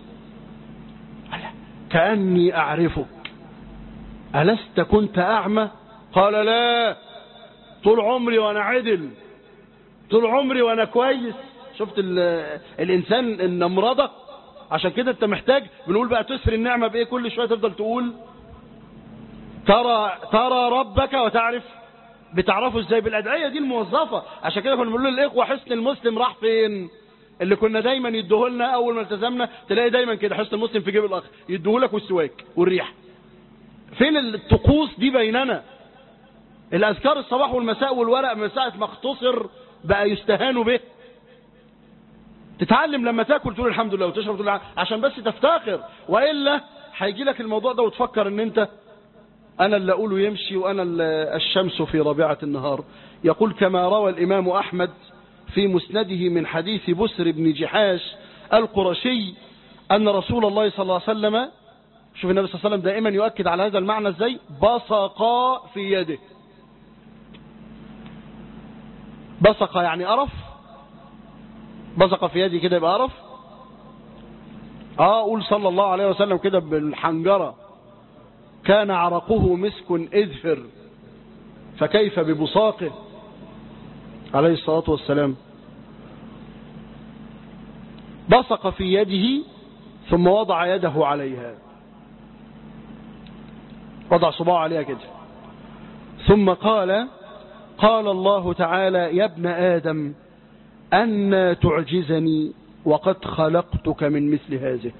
كأني أعرفك ألست كنت أعمى قال لا طول عمري وأنا عدل طول عمري وأنا كويس شفت الإنسان النمرضة عشان كده أنت محتاج بنقول بقى تسفر النعمة بإيه كل شوية تفضل تقول ترى ترى ربك وتعرف بتعرفوا ازاي بالادعيه دي الموظفه عشان كده كنا بنقول للاخوه حسن المسلم راح فين اللي كنا دايما يدوه لنا اول ما التزمنا تلاقي دايما كده حسن المسلم في جيب الاخ يدوه لك والسواك والريح فين الطقوس دي بيننا الاذكار الصباح والمساء والورق من ساعه ما اختصر بقى يستهانوا به تتعلم لما تاكل تقول الحمد لله وتشرب تقول عشان بس تفتخر والا هيجي لك الموضوع ده وتفكر ان انت أنا اللي أقوله يمشي وأنا الشمس في ربيعة النهار يقول كما روى الإمام أحمد في مسنده من حديث بسر بن جحاش القرشي أن رسول الله صلى الله عليه وسلم شوف النبي صلى الله عليه وسلم دائما يؤكد على هذا المعنى ازاي بصق في يده بصق يعني قرف بصق في يدي كده يبقى قرف اه قول صلى الله عليه وسلم كده بالحنجره كان عرقه مسك اذفر فكيف ببصاقه عليه الصلاة والسلام بصق في يده ثم وضع يده عليها وضع صباعه عليها كده ثم قال قال الله تعالى يا ابن آدم أن تعجزني وقد خلقتك من مثل هذه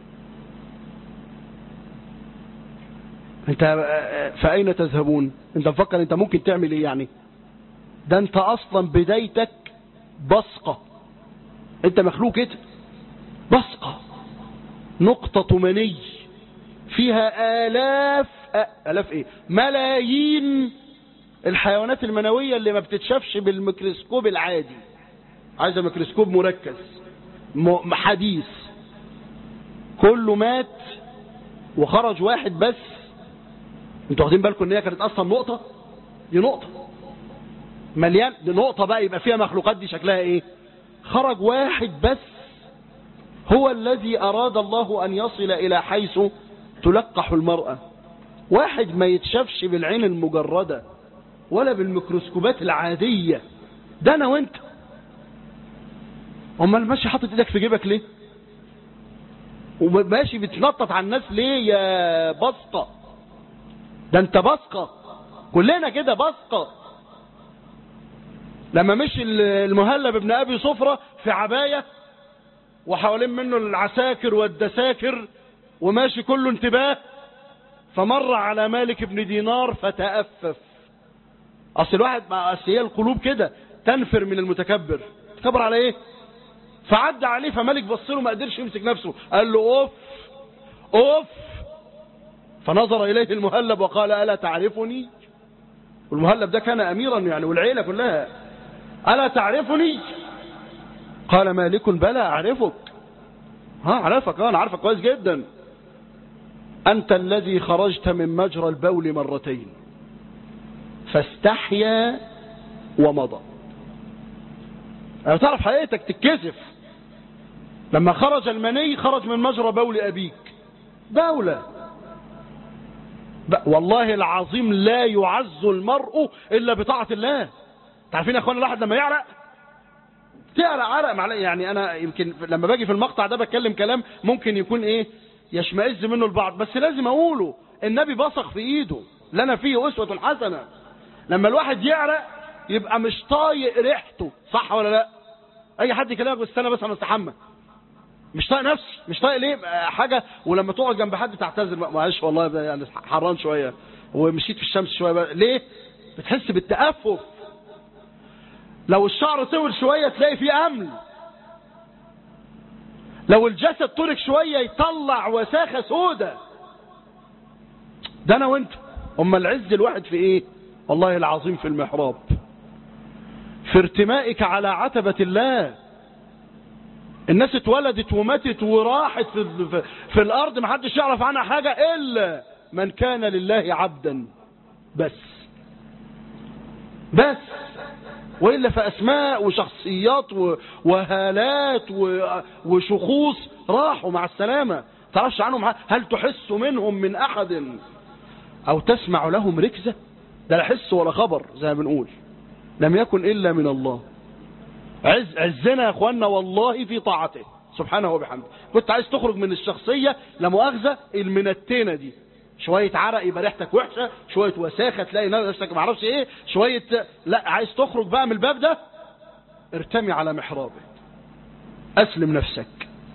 انت فأين تذهبون انت مفكر انت ممكن تعمل ايه يعني ده انت اصلا بدايتك بصقة انت مخلوق كده بصقة نقطة مني فيها آلاف آلاف ايه ملايين الحيوانات المنوية اللي ما بتتشافش بالميكروسكوب العادي عايزة ميكروسكوب مركز حديث كله مات وخرج واحد بس انتوا واخدين بالكم ان هي كانت اصلا نقطة دي نقطة مليان دي نقطة بقى يبقى فيها مخلوقات دي شكلها ايه خرج واحد بس هو الذي اراد الله ان يصل الى حيث تلقح المرأة واحد ما يتشافش بالعين المجردة ولا بالميكروسكوبات العادية ده انا وانت امال ماشي حاطط ايدك في جيبك ليه وماشي بتنطط على الناس ليه يا بسطة ده انت بسقة كلنا كده بسقة لما مشي المهلب ابن ابي صفرة في عباية وحوالين منه العساكر والدساكر وماشي كله انتباه فمر على مالك بن دينار فتأفف اصل الواحد مع اصل هي القلوب كده تنفر من المتكبر تكبر على ايه فعدى عليه فمالك بص له ما قدرش يمسك نفسه قال له اوف اوف فنظر اليه المهلب وقال الا تعرفني والمهلب ده كان اميرا يعني والعيله كلها الا تعرفني قال مالك بلى اعرفك ها عرفك انا عارفك كويس جدا انت الذي خرجت من مجرى البول مرتين فاستحيا ومضى أنا تعرف حقيقتك تتكسف لما خرج المني خرج من مجرى بول أبيك بولة والله العظيم لا يعز المرء إلا بطاعة الله تعرفين يا أخوانا الواحد لما يعرق تعرق عرق معلق يعني أنا يمكن لما باجي في المقطع ده بتكلم كلام ممكن يكون إيه يشمئز منه البعض بس لازم أقوله النبي بصق في إيده لنا فيه أسوة حسنة لما الواحد يعرق يبقى مش طايق ريحته صح ولا لا اي حد يكلمك بس انا بس انا استحمى مش طايق نفسي مش طايق ليه حاجه ولما تقعد جنب حد تعتذر معلش والله يعني حران شويه ومشيت في الشمس شويه بقى. ليه بتحس بالتأفف لو الشعر طول شويه تلاقي فيه امل لو الجسد طرق شويه يطلع وساخه سودة ده انا وانت اما العز الواحد في ايه والله العظيم في المحراب في ارتمائك على عتبة الله الناس اتولدت وماتت وراحت في, في الارض ما حدش يعرف عنها حاجة الا من كان لله عبدا بس بس وإلا فأسماء وشخصيات وهالات وشخوص راحوا مع السلامة تعرفش عنهم هل تحس منهم من أحد أو تسمع لهم ركزة ده لا حس ولا خبر زي ما بنقول لم يكن إلا من الله عز عزنا يا أخوانا والله في طاعته سبحانه وبحمده كنت عايز تخرج من الشخصية لمؤاخذة المنتينة دي شوية عرق يبقى ريحتك وحشة شوية وساخة تلاقي نفسك ما اعرفش ايه شوية لا عايز تخرج بقى من الباب ده ارتمي على محرابه اسلم نفسك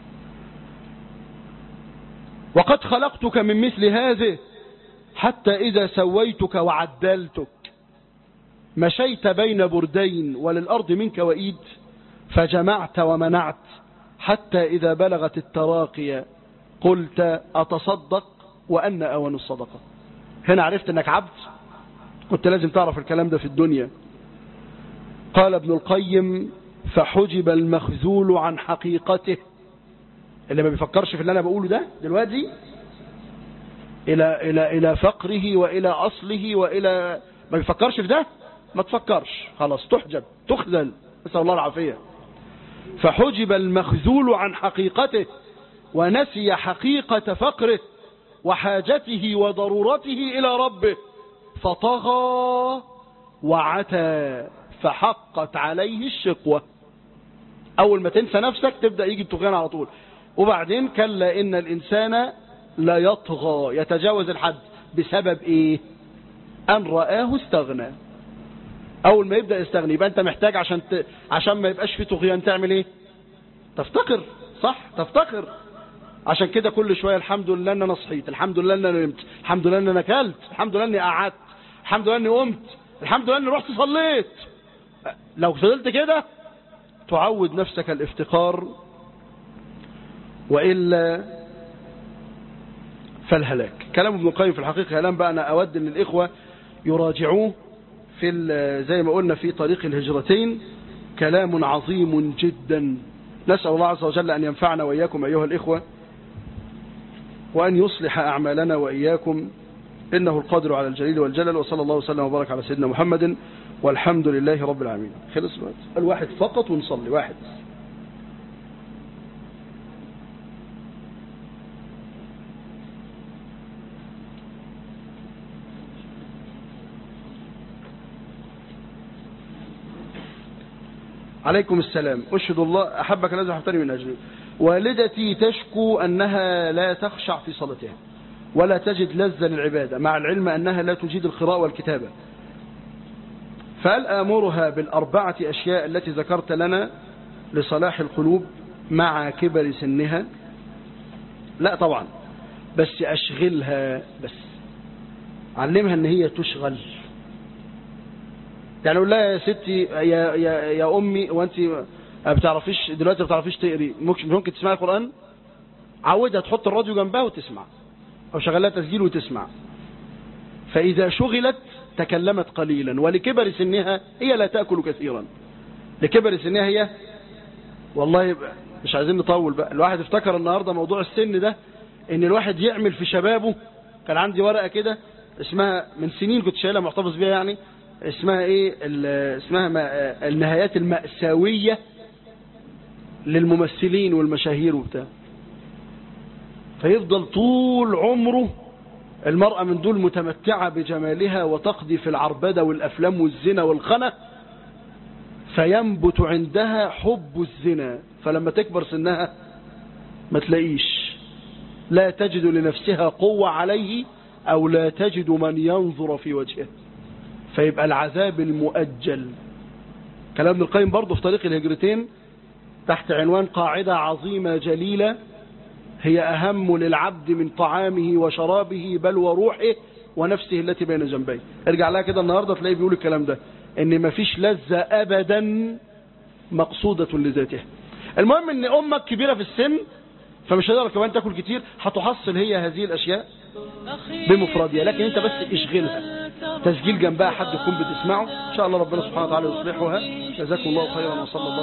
وقد خلقتك من مثل هذه حتى إذا سويتك وعدلتك مشيت بين بردين وللأرض منك وإيد فجمعت ومنعت حتى إذا بلغت التراقية قلت أتصدق وأن أون الصدقة هنا عرفت أنك عبد كنت لازم تعرف الكلام ده في الدنيا قال ابن القيم فحجب المخذول عن حقيقته اللي ما بيفكرش في اللي أنا بقوله ده دلوقتي إلى, إلى, إلى فقره وإلى أصله وإلى ما بيفكرش في ده ما تفكرش خلاص تحجب تخذل نسأل الله العافية فحجب المخذول عن حقيقته ونسي حقيقة فقره وحاجته وضرورته إلى ربه فطغى وعتى فحقت عليه الشقوة أول ما تنسى نفسك تبدأ يجي الطغيان على طول وبعدين كلا إن الإنسان لا يطغى يتجاوز الحد بسبب إيه أن رآه استغنى أول ما يبدأ يستغني يبقى أنت محتاج عشان ت... عشان ما يبقاش في طغيان تعمل إيه تفتقر صح تفتقر عشان كده كل شوية الحمد لله ان انا صحيت الحمد لله ان انا نمت الحمد لله ان انا اكلت الحمد لله اني قعدت الحمد لله اني قمت الحمد لله اني رحت صليت لو فضلت كده تعود نفسك الافتقار وإلا فالهلاك كلام ابن القيم في الحقيقة كلام بقى أنا أود أن الإخوة يراجعوه في زي ما قلنا في طريق الهجرتين كلام عظيم جدا نسأل الله عز وجل أن ينفعنا وإياكم أيها الإخوة وأن يصلح أعمالنا وإياكم إنه القادر على الجليل والجلل وصلى الله وسلم وبارك على سيدنا محمد والحمد لله رب العالمين خلص الوقت الواحد فقط ونصلي واحد عليكم السلام أشهد الله أحبك الذي أحبتني من أجله والدتي تشكو أنها لا تخشع في صلاتها ولا تجد لذة للعبادة مع العلم أنها لا تجيد القراءة والكتابة فهل آمرها بالأربعة أشياء التي ذكرت لنا لصلاح القلوب مع كبر سنها لا طبعا بس أشغلها بس علمها أن هي تشغل يعني اقول لها يا ستي يا يا يا امي وانت ما بتعرفيش دلوقتي ما بتعرفيش تقري ممكن ممكن تسمعي القران عودها تحط الراديو جنبها وتسمع او شغلها تسجيل وتسمع فاذا شغلت تكلمت قليلا ولكبر سنها هي لا تاكل كثيرا لكبر سنها هي والله مش عايزين نطول بقى الواحد افتكر النهارده موضوع السن ده ان الواحد يعمل في شبابه كان عندي ورقه كده اسمها من سنين كنت شايلها محتفظ بيها يعني اسمها ايه اسمها النهايات المأساوية للممثلين والمشاهير وبتاع فيفضل طول عمره المرأة من دول متمتعة بجمالها وتقضي في العربدة والأفلام والزنا والخنا فينبت عندها حب الزنا فلما تكبر سنها ما تلاقيش لا تجد لنفسها قوة عليه أو لا تجد من ينظر في وجهه فيبقى العذاب المؤجل كلام ابن القيم برضه في طريق الهجرتين تحت عنوان قاعدة عظيمة جليلة هي أهم للعبد من طعامه وشرابه بل وروحه ونفسه التي بين جنبيه ارجع لها كده النهاردة تلاقيه بيقول الكلام ده ان مفيش لذة ابدا مقصودة لذاتها المهم ان امك كبيرة في السن فمش هتقدر كمان تاكل كتير هتحصل هي هذه الاشياء بمفردها لكن انت بس اشغلها تسجيل جنبها حد يكون بتسمعه ان شاء الله ربنا سبحانه وتعالى يصلحها جزاكم الله خيرا وصلى الله